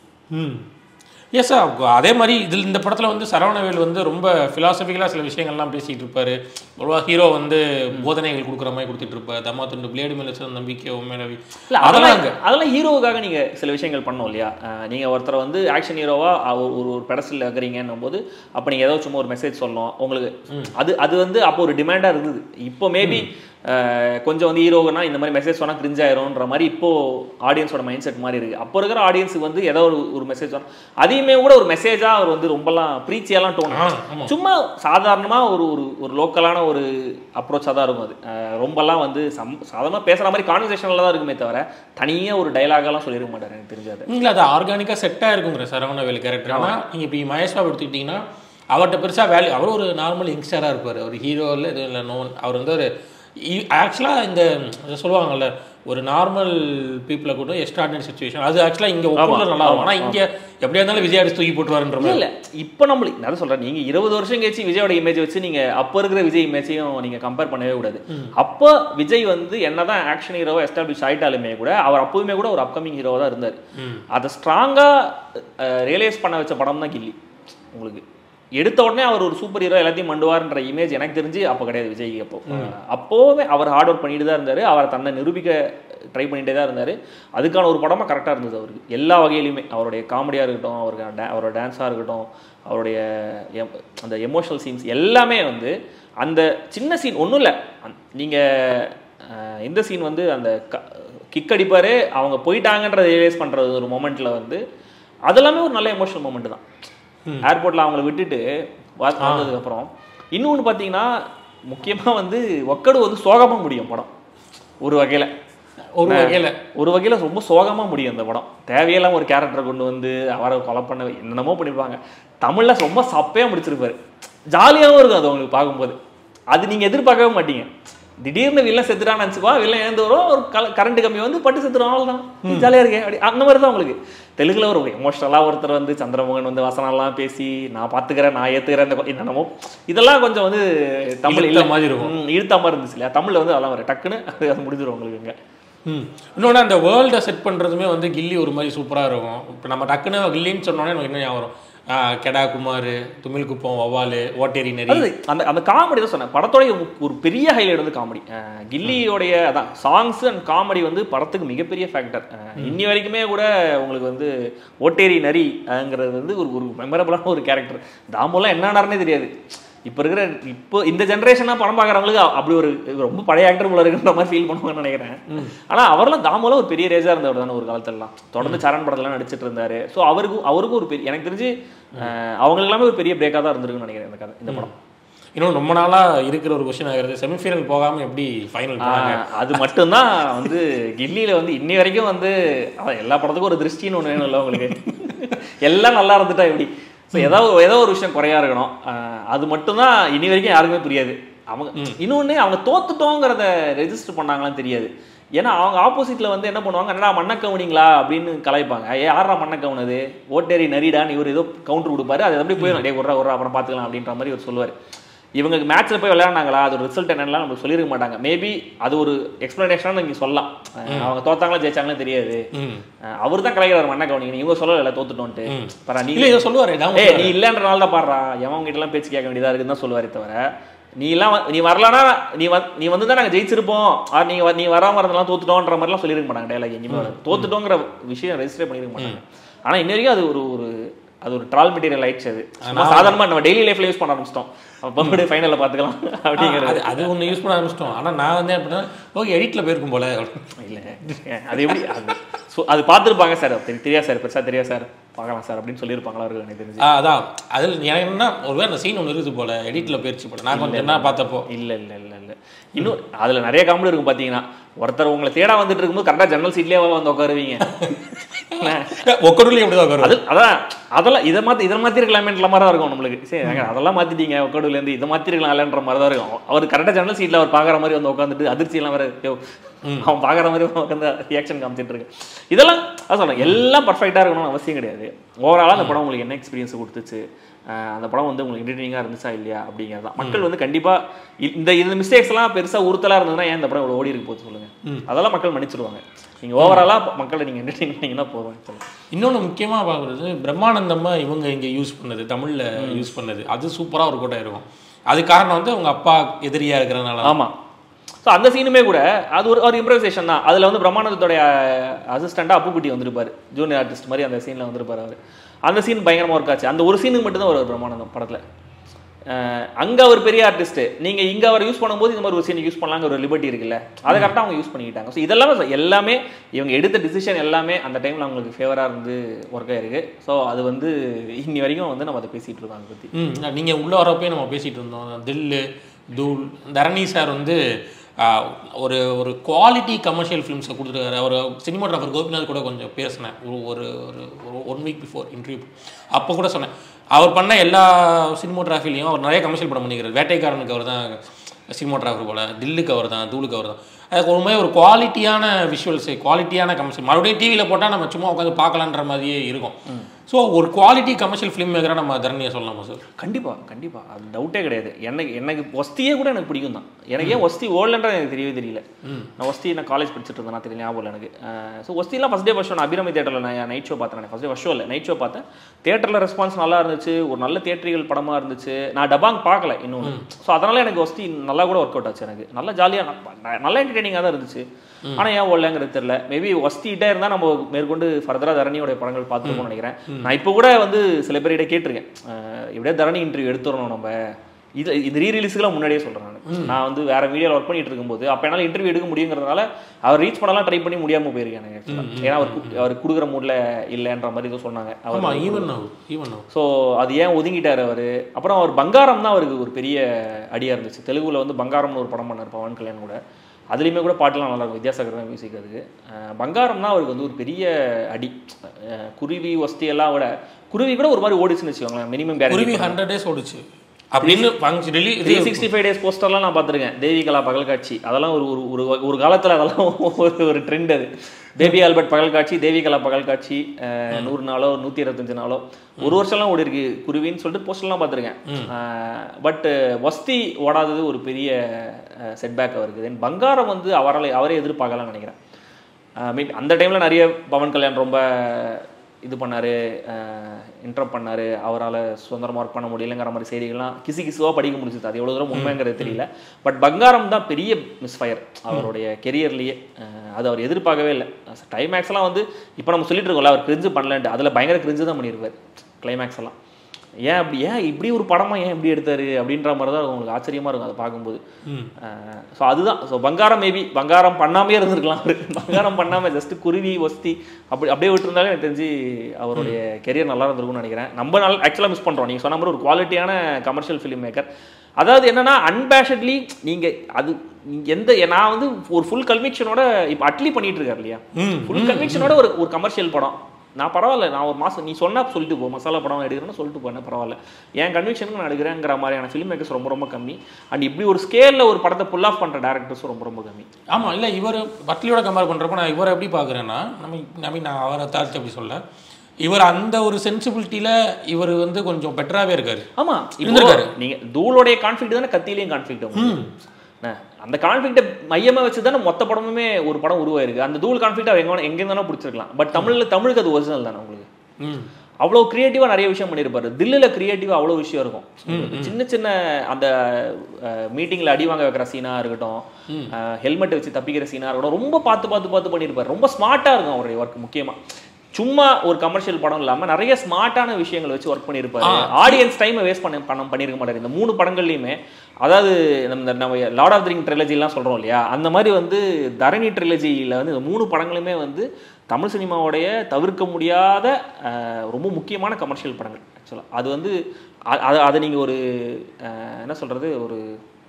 ம் எஸ் சார் அதே மாதிரி இதில் இந்த படத்தில் வந்து சரவணவேல் வந்து ரொம்ப ஃபிலாசபிக்கலாக சில விஷயங்கள்லாம் பேசிகிட்டு இருப்பாரு பொதுவாக ஹீரோ வந்து போதனைகள் கொடுக்குற மாதிரி கொடுத்துட்டு இருப்பார் தம்மா துண்டு பிளேடு மேலே சில நம்பிக்கை உண்மையிலவே இல்ல அதெல்லாம் அதெல்லாம் அங்கே அதெல்லாம் ஹீரோவுக்காக நீங்க சில விஷயங்கள் பண்ணோம் இல்லையா அஹ் நீங்க ஒருத்தரை வந்து ஆக்ஷன் ஹீரோவா ஒரு ஒரு பெடஸ்டில் வைக்கிறீங்கன்னும் போது அப்ப நீங்க ஏதோ சும்மா ஒரு மெசேஜ் சொல்லணும் உங்களுக்கு அது அது வந்து அப்போ ஒரு டிமாண்டா இருந்தது இப்போ மேபி கொஞ்சம் வந்து ஹீரோவுனா இந்த மாதிரி மெசேஜ் சொன்னா கிரிஞ்ச் ஆயிரும்ன்ற மாதிரி இப்போ ஆடியன்ஸோட மைண்ட் செட் மாதிரி இருக்கு அப்போ இருக்கிற ஆடியன்ஸுக்கு வந்து ஏதோ ஒரு ஒரு மெசேஜ் சொன்னா அதையுமே கூட ஒரு மெசேஜா அவர் வந்து ரொம்பலாம் ப்ரீச்சியெல்லாம் ஆ, தோணும் ஆமா. சும்மா சாதாரணமா ஒரு ஒரு ஒரு லோக்கலான ஒரு அப்ரோச்சாக தான் இருக்கும் அது அஹ் ரொம்பலாம் வந்து சம் சாதாரணமாக பேசுகிற மாதிரி கான்வர்சேஷனில் தான் இருக்குமே தவிர தனியாக ஒரு டைலாகெல்லாம் சொல்லியிருக்க மாட்டார் எனக்கு தெரிஞ்சது இல்லை அது ஆர்கானிக்காக செட்டாக இருக்குங்கிற சரவணவேல் கேரக்டர் ஆனால் நீங்கள் இப்படி மகேஷ் பாபு எடுத்துக்கிட்டிங்கன்னா அவர்கிட்ட பெருசாக வேல்யூ அவர் ஒரு நார்மல் யங்ஸ்டராக இருப்பார் ஒரு ஹீரோ இல்லை எதுவும் இல்லை நோன் அவர் வந்து ஒரு ஆக்சுவலாக இந்த இதை சொல்லுவாங்கல்ல ஒரு நார்மல் பீப்புளை கூட எக்ஸ்ட்ராடினரி சுச்சுவேஷன் அது ஆக்சுவலாக இங்கே ஒப்பூரில் நல்லா இருக்கும் ஆனால் இங்கே எப்படியா இருந்தாலும் விஜய் அடிச்சு தூக்கி போட்டுருவாருன்ற மாதிரி இல்ல இப்போ நம்மளுக்கு நான் சொல்றேன் நீங்க இருபது வருஷம் கழிச்சு விஜயோட இமேஜ் வச்சு நீங்க அப்போ இருக்கிற விஜய் இமேஜையும் நீங்க கம்பேர் பண்ணவே கூடாது அப்போ விஜய் வந்து என்னதான் ஆக்ஷன் ஹீரோவா எஸ்டாப்ளிஷ் ஆயிட்டாலுமே கூட அவர் அப்போதுமே கூட ஒரு அப்கமிங் ஹீரோவா தான் இருந்தார் அதை ஸ்ட்ராங்கா ரியலைஸ் பண்ண வச்ச படம் தான் கில்லி உங்களுக்கு எடுத்த உடனே அவர் ஒரு சூப்பர் ஹீரோ எல்லாத்தையும் மண்டுவார்ன்ற இமேஜ் எனக்கு தெரிஞ்சு அப்போ கிடையாது விஜய் அப்போ அப்போவே அவர் ஹார்ட் ஒர்க் பண்ணிட்டு தான் இருந்தார் அவரை தன்னை நிரூபிக்க ட்ரை பண்ணிட்டே தான் இருந்தார் அதுக்கான ஒரு படமாக கரெக்டாக இருந்தது அவருக்கு எல்லா வகையிலுமே அவருடைய காமெடியாக இருக்கட்டும் அவருக்கு டா- அவரோட டான்ஸாக இருக்கட்டும் அவருடைய எம்- அந்த எமோஷனல் சீன்ஸ் எல்லாமே வந்து அந்த சின்ன சீன் ஒன்றும் இல்லை நீங்கள் இந்த சீன் வந்து அந்த கிக் அடிப்பார் அவங்க போயிட்டாங்கன்றத ரியலைஸ் பண்ணுறது ஒரு மொமெண்ட்டில் வந்து அதெல்லாமே ஒரு நல்ல எமோஷனல் மொமெண்ட் தான் ஏர்போர்ட்டில் அவங்கள விட்டுட்டு வ- வந்ததுக்கப்புறம் இன்னொன்று பார்த்தீங்கன்னா முக்கியமாக வந்து ஒக்கடு வந்து சோகமாக முடியும் படம் ஒரு வகையில் ஒரு வகையில் ஒரு வகையில் ரொம்ப சோகமாக முடியும் அந்த படம் தேவையில்லாம ஒரு கேரக்டரை கொண்டு வந்து அவரை கொலை பண்ண என்னென்னமோ பண்ணிருப்பாங்க தமிழில் ரொம்ப சப்பையாக முடிச்சிருப்பாரு ஜாலியாகவும் இருக்கும் அது உங்களுக்கு பார்க்கும்போது அது நீங்கள் எதிர்பார்க்கவே மாட்டீங்க திடீர்னு வில்லன் செத்துட்டான்னு நினச்சிப்பா வில்லன் எழுந்து வரும் ஒரு கல கரண்ட் கம்பி வந்து பட்டு செத்துடும் அவ்வளோதான் ஜாலியாக இருக்கேன் அப்படி அந்த மாதிரி தான் உங்களுக்கு தெலுங்குல ஒரு எமோஷனலாக ஒருத்தர் வந்து சந்திரமோகன் வந்து வசனம்லாம் பேசி நான் பார்த்துக்கிறேன் நான் ஏற்றுக்கிறேன் இந்த கொ- என்னென்னமோ இதெல்லாம் கொஞ்சம் வந்து தமிழ் இழுத்த இல்லை மாதிரி இருக்கும். ம், இழுத்த மாதிரி இருந்துச்சு இல்லையா தமிழில் வந்து அதெல்லாம் வரும் டக்குன்னு அது அது முடிஞ்சிடும் உங்களுக்கு இங்கே ம் இன்னொன்று அந்த வேர்ல்டை செட் பண்ணுறதுமே வந்து கில்லி ஒரு மாதிரி சூப்பராக இருக்கும் இப்போ நம்ம டக்குன்னு கில்லின்னு சொன்னோன்னே எனக்கு என்ன ஞாபகம் வரும் ஆ, கெடா குமார் துமிழ் குப்பம் வவ்வாலு ஓட்டேரி நெறி அது அந்த அந்த காமெடி தான் சொன்னேன் படத்தோடைய மு- ஒரு பெரிய ஹைலைட் வந்து காமெடி கில்லியோடைய அதான் சாங்ஸ் அண்ட் காமெடி வந்து படத்துக்கு மிகப்பெரிய ஃபேக்டர் இன்னி வரைக்குமே கூட உங்களுக்கு வந்து ஓட்டேரி நரிங்கிறது வந்து ஒரு ஒரு மெமரபிளான ஒரு கேரக்டர் தாம்பூலாம் என்னன்னாருனே தெரியாது இப்போ இருக்கிற இப்போ இந்த ஜென்ரேஷனாக படம் பார்க்குறவங்களுக்கு அப்படி ஒரு ரொம்ப பழைய ஆக்டர் போல இருக்குன்ற மாதிரி ஃபீல் பண்ணுவாங்கன்னு நினைக்கிறேன் ஆனால் அவரெல்லாம் தாமோலாம் ஒரு பெரிய ரேஜாக இருந்தவர் தானே ஒரு காலத்துலலாம் தொடர்ந்து சரண் படத்துலாம் நடிச்சிட்டு இருந்தாரு ஸோ அவருக்கும் அவருக்கும் ஒரு பெரிய எனக்கு தெரிஞ்சு அஹ், அவங்களுக்கு எல்லாமே ஒரு பெரிய பிரேக்காக தான் இருந்திருக்குன்னு நினைக்கிறேன் இந்த கதை இந்த படம் இன்னும் ரொம்ப நாளாக இருக்கிற ஒரு கொஸ்டின் ஆகிறது செமிஃபைனல் போகாமல் எப்படி ஃபைனல் போனாங்க ஆஹ் அது மட்டும்தான் வந்து கில்லியில வந்து இன்னி வரைக்கும் வந்து அதான் எல்லா படத்துக்கும் ஒரு திருஷ்டின்னு ஒன்று வேணும்ல உங்களுக்கு எல்லாம் நல்லா இருந்துட்டா எப்படி ஸோ ஏதோ ஏதோ ஒரு விஷயம் குறையா இருக்கணும் ஆஹ் அது மட்டும்தான் இனி வரைக்கும் யாருக்குமே புரியாது அவங்க இன்னொன்று அவங்க தோத்துட்டோங்கிறத ரெஜிஸ்டர் பண்ணாங்களான்னு தெரியாது ஏன்னா அவங்க ஆப்போசிட்ல வந்து என்ன பண்ணுவாங்க என்னடா மண்ணை கவுனிங்களா அப்படின்னு கலாய்ப்பாங்க ஏ யாரா மண்ணை கவுனது ஓட்டேரி நரிடான்னு இவர் ஏதோ கவுண்டர் கொடுப்பாரு அது அப்படியே போயிடும் டே ஒரு ஒரு அப்புறம் பார்த்துக்கலாம் அப்படின்ற மாதிரி இவர் சொல்லுவார் இவங்க மேட்ச்ல போய் விளையாடினாங்களா அது ரிசல்ட் என்னன்னு நமக்கு சொல்லிருக்க மாட்டாங்க மேபி அது ஒரு எக்ஸ்பிளனேஷனாக நீங்க சொல்லலாம் அஹ் அவங்க தோத்தாங்களா ஜெயிச்சாங்களா தெரியாது ம் அவர் தான் கலைக்கிறார் மண்ணை கவனிங்க இவங்க சொல்லல தோத்துட்டோன்ட்டு பரா நீ இல்லை இதை சொல்லுவார் ஏய் நீ இல்லைன்றனால தான் பாடுறா எவன் கிட்ட எல்லாம் பேச்சு கேட்க வேண்டியதா இருக்குன்னு தான் சொல்லுவாரே தவிர நீ எல்லாம் வ- நீ வரலனா நீ வ நீ வந்து தான் நாங்கள் ஜெயிச்சிருப்போம் ஆர் நீங்க வ- நீ வராம இருந்தெல்லாம் தோத்துட்டோன்ற மாதிரிலாம் சொல்லிருக்க மாட்டாங்க டைலாக் எங்கேயுமே வராது. தோத்துட்டோங்கிற விஷயம் ரெஜிஸ்டர் பண்ணிருக்க மாட்டாங்க ஆனா இன்ன வரைக்கும் அது ஒரு ஒரு அது ஒரு ட்ரால் மெட்டீரியல் ஆயிடுச்சு அது சும்மா சாதாரணமா நம்ம டெய்லி லைஃப்ல யூஸ் பண்ண ஆரம்பிச்சிட்டோம் அப்போ ஃபைனல்ல பாத்துக்கலாம் அப்படிங்கிறது அது அது ஒன்று யூஸ் பண்ண ஆரம்பிச்சிட்டோம் ஆனால் நான் வந்து அப்படின்னா ஓகே எடிட்டில் போயிருக்கும் போல இல்ல அது எப்படி அது so அது பார்த்துருப்பாங்க சார் தெரியா சார் பெருசா தெரியா சார் பார்க்கலாம் சார் அப்படின்னு சொல்லியிருப்பாங்களா அவர்கள் எனக்கு தெரிஞ்சு ஆ, அதான் அதில் எனக்கு என்ன ஒருவேளை அந்த சீன் ஒன்று இருக்குது போல எடிட்டில் போயிருச்சு போல நான் கொஞ்சம் என்ன பார்த்தப்போ இல்ல இல்ல இல்ல இல்ல இன்னும் அதுல நிறைய காமெடி இருக்கும் பாத்தீங்கன்னா ஒருத்தர் உங்களை தேட வந்துட்டு இருக்கும்போது கரெக்டா ஜன்னல் சீட்லயே வந்து உட்காருவீங்க என்ன? ஒக்கடூர்லேயும் எப்படி தான் அது அதான் அதெல்லாம் இதை மாத்தி இதை மாத்தி இருக்கலாமேன்ற மாதிரி தான் இருக்கும் நம்மளுக்கு சரி ஏங்க, அதெல்லாம் மாத்திட்டீங்க உட்காடுல இருந்து இதை மாத்தி இருக்கலாம்லன்ற மாதிரி தான் இருக்கும் அவர் கரெக்டா ஜன்னல் சீட்ல அவர் பாக்குற மாதிரி வந்து உட்காந்துட்டு அதிர்ச்சி எல்லாம் வேற யோ, அவன் பாக்குற மாதிரி உட்காந்து ரியாக்ஷன் காமிச்சிட்டு இருக்கு இதெல்லாம் அதான் சொல்றேன் எல்லாம் பர்ஃபெக்டா இருக்கணும்னு அவசியம் கிடையாது ஓவராலா அந்த படம் உங்களுக்கு என்ன எக்ஸ்பீரியன்ஸ் கொடுத்துச்சு அஹ் அந்த படம் வந்து உங்களுக்கு என்டர்டெய்னிங்காக இருந்துச்சா இல்லையா அப்படிங்கிறது தான் மக்கள் வந்து கண்டிப்பா இ- இந்த இந்த மிஸ்டேக்ஸ் எல்லாம் பெருசா உறுத்தலா இருந்ததுன்னா ஏன் இந்த படம் இவ்வளவு ஓடி இருக்கு போகுது சொல்லுங்க அதெல்லாம் மக்கள் மன்னிச்சிருவாங்க நீங்க ஓவராலா மக்களை நீங்க என்டர்டெயின் பண்ணீங்கன்னா போதும் actually. இன்னொன்று முக்கியமாக பார்க்குறது பிரம்மானந்தமா இவங்க இங்கே யூஸ் பண்ணது தமிழில் யூஸ் பண்ணது அது சூப்பராக ஒரு கோட்டை இருக்கும் அது காரணம் வந்து அவங்க அப்பா எதிரியா இருக்கிறதுனால ஆமா ஸோ அந்த சீனுமே கூட அது ஒரு ஒரு இம்ப்ரவைசேஷன் தான் அதுல வந்து பிரம்மானந்தத்தோடைய அசிஸ்டண்டா அப்புக்குட்டி வந்திருப்பாரு ஜூனியர் ஆர்டிஸ்ட் மாதிரி அந்த சீன்ல வந்திருப்பாரு அவர் அந்த சீன் பயங்கரமா ஒர்க் ஆச்சு அந்த ஒரு சீனுக்கு மட்டும் தான் ஒரு பிரம்மானந்தம் படத்துல அஹ் அங்க அவர் பெரிய ஆர்டிஸ்ட் நீங்க இங்க அவர் யூஸ் பண்ணும்போது இந்த மாதிரி ஒரு சீன் யூஸ் பண்ணலாங்க ஒரு லிபர்ட்டி இருக்குல்ல அதை கரெக்டாக அவங்க யூஸ் பண்ணிக்கிட்டாங்க ஸோ இதெல்லாமே சொ- எல்லாமே இவங்க எடுத்த டிசிஷன் எல்லாமே அந்த டைம்ல அவங்களுக்கு ஃபேவரா இருந்து ஒர்க் ஆயிருக்கு ஸோ அது வந்து இன்னி வரைக்கும் வந்து நம்ம அதை பேசிட்டு இருக்கோம் அதை பத்தி ம் நீங்கள் உள்ளே வரப்பே நம்ம பேசிகிட்டு இருந்தோம் தில்லு தூள் தரணி சார் வந்து ஆஹ், ஒரு ஒரு குவாலிட்டி கமர்ஷியல் ஃபிலிம்ஸை கொடுத்துருக்காரு அவர் சினிமாட்ராஃபர் கோபிநாத் கூட கொஞ்சம் பேசினேன் ஒரு ஒரு ஒரு ஒரு ஒன் வீக் பிஃபோர் இன்டர்வியூ அப்போ கூட சொன்னேன் அவர் பண்ண எல்லா சினிமோட்ராஃபிலையும் அவர் நிறைய கமர்ஷியல் படம் பண்ணிக்கிறார் வேட்டைக்காரனுக்கு அவர் தான் சினிமோட்ராஃபர் போல தில்லுக்கு அவர் தான் தூளுக்கு அவர் தான் அதுக்கு ஒரு மாதிரி ஒரு குவாலிட்டியான விஷுவல்ஸு குவாலிட்டியான கமர்ஷியல் மறுபடியும் டிவியில் போட்டால் நம்ம சும்மா உட்காந்து பார்க்கலான்ற மாதிரியே இருக்கும் ஸோ ஒரு குவாலிட்டி கமர்ஷியல் ஃபிலிம் மேக்கராக நம்ம தரணியை சொல்லலாமா சார் கண்டிப்பா கண்டிப்பா அது டவுட்டே கிடையாது எனக்கு எனக்கு ஒஸ்தியே கூட எனக்கு பிடிக்கும் தான் எனக்கு ஏன் ஒஸ்தி ஓல்டுன்றது எனக்கு தெரியவே தெரியல நான் ஒஸ்தி நான் காலேஜ் படிச்சுட்டு இருந்தேன் நான் தெரியல ஞாபகம் இல்லை எனக்கு ஸோ ஒஸ்திலாம் ஃபஸ்ட் டே ஃபஸ்ட் ஷோ நான் அபிராமி தேட்டரில் நான் நைட் ஷோ பார்த்தேன் ஃபஸ்ட் டே ஃபஸ்ட் ஷோ இல்லை நைட் ஷோ பார்த்தேன் தேட்டரில் ரெஸ்பான்ஸ் நல்லா இருந்துச்சு ஒரு நல்ல தேட்டரிகள் படமா இருந்துச்சு நான் டபாங் பார்க்கல இன்னொன்று ஸோ அதனால எனக்கு ஒஸ்தி நல்லா கூட ஒர்க் அவுட் ஆச்சு எனக்கு நல்லா ஜாலியாக நல்ல என்டர்டெய்னிங்காக தான் இருந்துச்சு ஆனா ஏன் ஓடலங்கிறது தெரியல மேபி ஒஸ்திட்டே இருந்தா நம்ம மேற்கொண்டு ஃபர்தரா தரணியோட படங்கள் பார்த்துருப்போம்னு நினைக்கிறேன் நான் இப்போ கூட வந்து சில பேர்கிட்ட கேட்டிருக்கேன் அஹ் இப்படியே தரணி இன்டர்வியூ எடுத்துடணும் நம்ம இது இது ரீ ரிலீஸுக்குலாம் முன்னாடியே சொல்றேன் நான் நான் வந்து வேற மீடியாவில் ஒர்க் பண்ணிட்டு இருக்கும்போது அப்போ என்னால் இன்டர்வியூ எடுக்க முடியுங்கிறதுனால அவர் ரீச் பண்ணலாம் ட்ரை பண்ணி முடியாம போயிருக்கேன் எனக்கு actually. ஏன்னா அவர் கு- அவர் கொடுக்குற மூட்ல இல்லைன்ற மாதிரி ஏதோ சொன்னாங்க அவர் ஆமாம் even now even now so அது ஏன் ஒதுங்கிட்டார் அவர் அப்புறம் அவர் பங்காரம் தான் அவருக்கு ஒரு பெரிய அடியாக இருந்துச்சு தெலுங்குல வந்து பங்காரம்னு ஒரு படம் பண்ணார் பவன் கல்யாண் கூட அதுலேயுமே கூட பாட்டுலாம் நல்லா இருக்கும் வித்யாசாகர் தான் மியூசிக் அதுக்கு அஹ் பங்காரம் தான் அவருக்கு வந்து ஒரு பெரிய அடி அஹ் குருவி ஒஸ்தி எல்லாம் விட குருவி கூட ஒரு மாதிரி ஓடிச்சுன்னு வச்சுக்கோங்களேன் மினிமம் குருவி ஹண்ட்ரட் டேஸ் ஓடுச்சு அப்படின்னு function three release sixty five days போஸ்டர்லாம் நான் பார்த்துருக்கேன் தேவி கலா பகல் காட்சி அதெல்லாம் ஒரு ஒரு ஒரு ஒரு காலத்தில் அதெல்லாம் ஒரு ஒரு ட்ரெண்ட் அது பேபி ஆல்பர்ட் பகல் காட்சி தேவி கலா பகல் காட்சி அஹ், நூறு நாளோ நூற்றி இருபத்தஞ்சு நாளோ ஒரு வருஷம்லாம் ஓடி இருக்கு குருவின்னு சொல்லிட்டு போஸ்டர்லாம் பார்த்துருக்கேன் பட் வஸ்தி ஓடாதது ஒரு பெரிய செட்பேக் அவருக்கு தென் பங்காரம் வந்து அவரால் அவரே எதிர்பார்க்கலாம்னு நினைக்கிறேன் மீன் அந்த டைமில் நிறைய பவன் கல்யாண் ரொம்ப இது பண்ணாரு இன்டரப்ட் பண்ணாரு அவரால் சுதந்திரமா ஒர்க் பண்ண முடியலங்கிற மாதிரி செய்திகள்லாம் கிசு கிசுவாக படிக்க முடிஞ்சது அது எவ்வளோ தூரம் உண்மைங்கிறது தெரியல பட் பங்காரம் தான் பெரிய மிஸ்ஃபயர் அவருடைய கெரியர்லேயே அது அவர் எதிர்பார்க்கவே இல்லை கிளைமேக்ஸ் எல்லாம் வந்து இப்போ நம்ம சொல்லிட்டு இருக்கோம்ல அவர் கிரிஞ்சு பண்ணலன்ட்டு அதில் பயங்கர கிரிஞ்சு தான் பண்ணியிருப்பார் கிளைமேக்ஸ் எல்லாம் ஏன் அப்படி ஏன் இப்படி ஒரு படமா ஏன் இப்படி எடுத்தாரு அப்படின்ற மாதிரி தான் உங்களுக்கு ஆச்சரியமா இருக்கும் அதை பார்க்கும்போது ஸோ அதுதான் ஸோ பங்காரம் மேபி பங்காரம் பண்ணாமே இருந்திருக்கலாம் அவரு பங்காரம் பண்ணாம ஜஸ்ட் குருவி ஒஸ்தி அப்படி அப்படியே விட்டுருந்தாலே எனக்கு தெரிஞ்சு அவருடைய கெரியர் நல்லா இருந்திருக்கும்னு நினைக்கிறேன் நம்ம நல்லா ஆக்சுவலாக மிஸ் பண்றோம் நீங்க சொன்ன மாதிரி ஒரு குவாலிட்டியான கமர்ஷியல் ஃபிலிம் மேக்கர் அதாவது என்னன்னா அன்பேஷட்லி நீங்க அது எந்த நான் வந்து ஒரு ஃபுல் கன்விக்ஷனோட இப்போ அட்லி பண்ணிட்டு இருக்காரு இல்லையா ஃபுல் கன்விக்ஷனோட ஒரு ஒரு கமர்ஷியல் படம் நான் பரவாயில்ல நான் ஒரு மாதம் நீ சொன்னா சொல்லிட்டு போ மசாலா படம் எடுக்கிறேன்னு சொல்லிட்டு போனேன் பரவாயில்ல என் கன்விக்ஷனுக்கு நான் எடுக்கிறேங்கிற மாதிரியான ஃபிலிம் மேக்கர்ஸ் ரொம்ப ரொம்ப கம்மி அண்ட் இப்படி ஒரு ஸ்கேலில் ஒரு படத்தை புல் ஆஃப் பண்ணுற டேரக்டர்ஸும் ரொம்ப ரொம்ப கம்மி ஆமாம் இல்லை இவர் பட்லியோட கம்பேர் பண்ணுறப்ப நான் இவரை எப்படி பார்க்குறேன்னா நம்ம ஐ மீன் நான் அவரை தாழ்த்து அப்படி சொல்ல இவர் அந்த ஒரு சென்சிபிலிட்டியில் இவர் வந்து கொஞ்சம் பெட்டராகவே இருக்காரு ஆமா இருந்திருக்காரு. இப்போ நீங்க தூளோடைய கான்ஃபிளிக் தானே கத்தியிலையும் கான்ஃபிளிக் அந்த கான்ஃபிளிக்ட்டை மையமா வச்சு தானே மொத்த படமுமே ஒரு படம் உருவாயிருக்கு அந்த தூள் கான்ஃபிளிக்ட் அவர் எங்க வேணா- எங்க இருந்தாலும் பிடிச்சிருக்கலாம் பட் தமிழ்ல தமிழுக்கு அது ஒரிஜினல் தானே உங்களுக்கு ம் அவ்வளோ கிரியேட்டிவா நிறைய விஷயம் பண்ணியிருப்பாரு தில்லியில் கிரியேட்டிவா அவ்வளோ விஷயம் இருக்கும் சின்ன சின்ன அந்த மீட்டிங்ல அடி வாங்க வைக்கிற சீனா இருக்கட்டும் ஹெல்மெட் வச்சு தப்பிக்கிற சீனா இருக்கட்டும் ரொம்ப பார்த்து பார்த்து பார்த்து பண்ணியிருப்பாரு ரொம்ப ஸ்மார்ட்டா இருக்கும் அவருடைய ஒர்க் முக்கியமா சும்மா ஒரு கமர்ஷியல் படம் இல்லாம நிறைய ஸ்மார்ட்டான விஷயங்களை வச்சு ஒர்க் பண்ணியிருப்பாரு ஆடியன்ஸ் டைமை வேஸ்ட் பண்ண பண்ண பண்ணியிருக்க மாட்டாரு இந்த மூணு படங்கள்லையுமே அதாவது நம்ம நம்ம லார்ட் ஆஃப் தி ரிங் ட்ரிலஜிலாம் சொல்றோம் இல்லையா அந்த மாதிரி வந்து தரணி ட்ரிலஜியில் வந்து இந்த மூணு படங்களுமே வந்து தமிழ் சினிமாவுடைய தவிர்க்க முடியாத அஹ், ரொம்ப முக்கியமான கமர்ஷியல் படங்கள் ஆக்சுவலாக அது வந்து அ- அ- அதை நீங்கள் ஒரு அஹ், என்ன சொல்கிறது ஒரு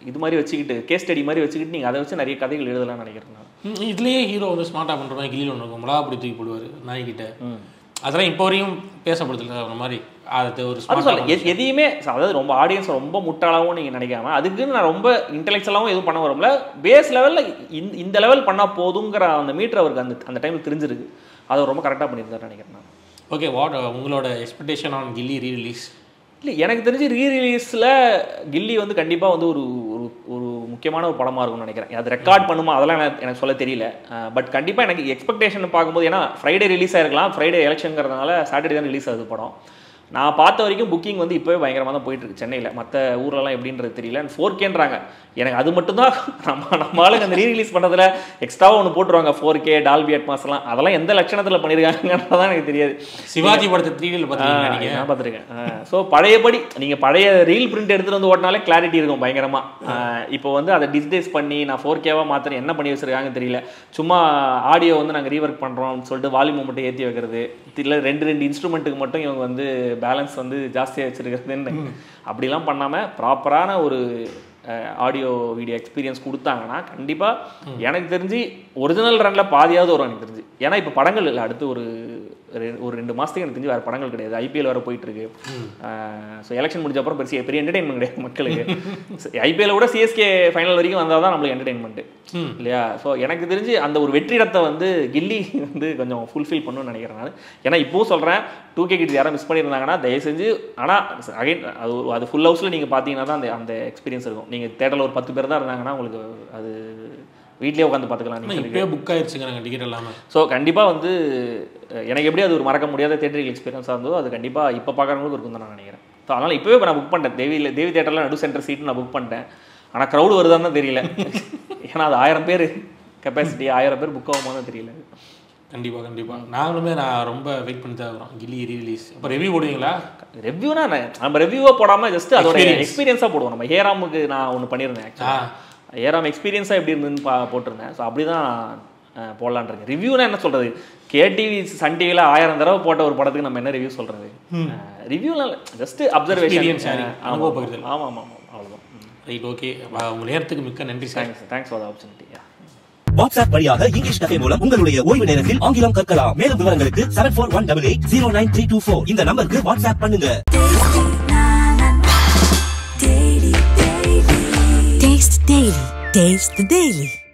இது மாதிரி வச்சுக்கிட்டு கேஸ் ஸ்டடி மாதிரி வச்சுக்கிட்டு நீங்கள் அதை வச்சு நிறைய கதைகள் எழுதலாம்னு நினைக்கிறேன் நான் ம், இதுலயே ஹீரோ வந்து ஸ்மார்ட்டாக பண்ணுற மாதிரி கிளியில் ஒன்று இருக்கும் மிளகா அப்படி தூக்கி போடுவார் நாய்கிட்ட அதெல்லாம் இப்போ வரையும் பேசப்படுதில்ல அந்த மாதிரி அது ஒரு அது ஸ்மார்ட்டாக சொல்ல எது- எதையுமே அதாவது ரொம்ப ஆடியன்ஸ் ரொம்ப முட்டாளாவும் நீங்கள் நினைக்காம அதுக்குன்னு நான் ரொம்ப இன்டெலெக்சுவலாகவும் எதுவும் பண்ண வரும்ல பேஸ் லெவலில் இந்த இந்த லெவல் பண்ணால் போதுங்கிற அந்த மீட்டர் அவருக்கு அந்த அந்த டைமில் தெரிஞ்சிருக்கு அதை அவர் ரொம்ப கரெக்டாக பண்ணியிருந்தாரு நினைக்கிறேன் நான் ஓகே வாட் உங்களோட expectation on Ghilli re release இல்லை எனக்கு தெரிஞ்சு ரீ ரிலீஸில் கில்லி வந்து கண்டிப்பாக வந்து ஒரு ஒரு ஒரு முக்கியமான ஒரு படமாக இருக்கும்னு நினைக்கிறேன் அது ரெக்கார்ட் பண்ணுமா அதெல்லாம் எனக்கு எனக்கு சொல்ல தெரியல பட் கண்டிப்பாக எனக்கு எக்ஸ்பெக்டேஷன் பார்க்கும்போது ஏன்னா ஃப்ரைடே ரிலீஸ் ஆயிருக்கலாம் ஃப்ரைடே எலெக்ஷனுங்கிறதுனால சாட்டர்டே தான் ரிலீஸ் ஆகுது படம் நான் பார்த்த வரைக்கும் புக்கிங் வந்து இப்போவே பயங்கரமாக தான் போயிட்டு இருக்கு சென்னையில் மற்ற ஊர்லலாம் எப்படின்றது தெரியல ஃபோர் கேன்றாங்க எனக்கு அது மட்டும்தான் நம்ம நம்ம ஆளுங்க அந்த ரீ ரிலீஸ் பண்ணுறதுல எக்ஸ்ட்ராவாக ஒன்று போட்டுருவாங்க ஃபோர் கே டால்பி அட்மாஸ்லாம் அதெல்லாம் எந்த லட்சணத்தில் பண்ணியிருக்காங்கன்றதான் எனக்கு தெரியாது சிவாஜி படத்தை த்ரீடியில் பார்த்தீங்களா ஆ, நீங்கள் நான் பார்த்துருக்கேன் ஸோ பழையபடி நீங்கள் பழைய ரீல் பிரிண்ட் எடுத்துகிட்டு வந்து ஓட்டினாலே கிளாரிட்டி இருக்கும் பயங்கரமாக இப்போ வந்து அதை டிஜிட்டைஸ் பண்ணி நான் ஃபோர் கேவாக மாத்திரம் என்ன பண்ணி வச்சிருக்காங்கன்னு தெரியல சும்மா ஆடியோ வந்து நாங்கள் ரீவர்க் பண்ணுறோம்னு சொல்லிட்டு வால்யூம் மட்டும் ஏற்றி வைக்கிறது இல்லை ரெண்டு ரெண்டு இன்ஸ்ட்ருமெண்ட்டுக்கு மட்டும் இவங்க வந்து பேலன்ஸ் வந்து ஜாஸ்தியாக வச்சிருக்கிறதுன்னு அப்படிலாம் பண்ணாமல் ப்ராப்பரான ஒரு ஆடியோ வீடியோ எக்ஸ்பீரியன்ஸ் கொடுத்தாங்கன்னா கண்டிப்பாக எனக்கு தெரிஞ்சு ஒரிஜினல் ரனில் பாதியாவது வரும் எனக்கு தெரிஞ்சு ஏன்னா இப்போ படங்கள் இல்லை அடுத்து ஒரு ரெ- ஒரு ரெண்டு மாதத்துக்கு எனக்கு தெரிஞ்சு வேறு படங்கள் கிடையாது ஐபிஎல் வேறு போயிட்டு இருக்கு ஸோ எலெக்ஷன் முடிஞ்ச அப்புறம் பெரிய பெரிய என்டர்டைன்மெண்ட் கிடையாது மக்களுக்கு ஐபிஎல் விட சிஎஸ்கே ஃபைனல் வரைக்கும் வந்தால் தான் நம்மளுக்கு என்டர்டைன்மெண்ட் இல்லையா ஸோ எனக்கு தெரிஞ்சு அந்த ஒரு வெற்றிடத்தை வந்து கில்லி வந்து கொஞ்சம் ஃபுல்ஃபில் பண்ணணும்னு நினைக்கிறேன் நான் ஏன்னா இப்போவும் சொல்கிறேன் டூ கே கிட்ஸ் யாரும் மிஸ் பண்ணியிருந்தாங்கன்னா தயவு செஞ்சு ஆனால் அகைன் அது ஒரு- அது ஃபுல் ஹவுஸில் நீங்கள் பார்த்தீங்கன்னா தான் அந்த அந்த எக்ஸ்பீரியன்ஸ் இருக்கும் நீங்கள் தேட்டரில் ஒரு பத்து பேர் தான் இருந்தாங்கன்னா உங்களுக்கு அது வீட்லயே உட்காந்து பார்த்துக்கலாம் நீங்கள் இப்போயே புக் ஆயிடுச்சுங்கிறாங்க டிக்கெட் இல்லாமல் ஸோ கண்டிப்பாக வந்து அஹ், எனக்கு எப்படி அது ஒரு மறக்க முடியாத தேட்டரில் எக்ஸ்பீரியன்ஸாக இருந்தோ அது கண்டிப்பாக இப்போ பார்க்குறவங்களுக்கு இருக்கும் தான் நான் நினைக்கிறேன் ஸோ அதனால் இப்போவே இப்போ நான் புக் பண்ணிட்டேன் தேவி தேவி தேட்டரில் நடு சென்டர் சீட்டு நான் புக் பண்ணிட்டேன் ஆனால் க்ரௌடு வருதான்னு தான் தெரியல ஏன்னா அது ஆயிரம் பேர் கெப்பாசிட்டி ஆயிரம் பேர் புக் ஆகுமா தான் தெரியல கண்டிப்பாக கண்டிப்பாக நாங்களுமே நான் ரொம்ப வெயிட் பண்ணி தான் வரோம் கில்லி ரீ ரிலீஸ் இப்போ ரிவ்யூ போடுவீங்களா ரெவ்யூனா நம்ம ரெவ்யூவாக போடாமல் ஜஸ்ட் அதோட Experience. எக்ஸ்பீரியன்ஸாக போடுவோம் நம்ம ஹேராமுக்கு நான் ஒன்று பண்ணியிருந்தேன் ஆ ஆக்சுவலாக ஏறாம எக்ஸ்பீரியன்ஸாக எப்படி இருந்துன்னு பா போட்டிருந்தேன் ஸோ அப்படி தான் போடலான் இருக்கேன் ரிவ்யூனா என்ன சொல்கிறது கேடிவி சன் டிவியில் ஆயிரம் தடவை போட்ட ஒரு படத்துக்கு நம்ம என்ன ரிவ்யூ சொல்கிறது ரிவ்யூலாம் ஜஸ்ட் Experience அப்சர்வேஷன் sharing, ஆமாம் அனுபவ பகிர்தல். ஆமாம் ஆமாம் அவ்வளோதான் ரைட் ஓகே உங்கள் நேரத்துக்கு மிக்க நன்றி sir thanks thanks for the opportunity WhatsApp வழியாக இங்கிலீஷ் கஃபே மூலம் உங்களுடைய ஓய்வு நேரத்தில் ஆங்கிலம் கற்கலாம் மேலும் விவரங்களுக்கு seven four one double eight zero nine three two four இந்த நம்பருக்கு வாட்ஸ்அப் பண்ணுங்க Taste the Daily. Taste the Daily.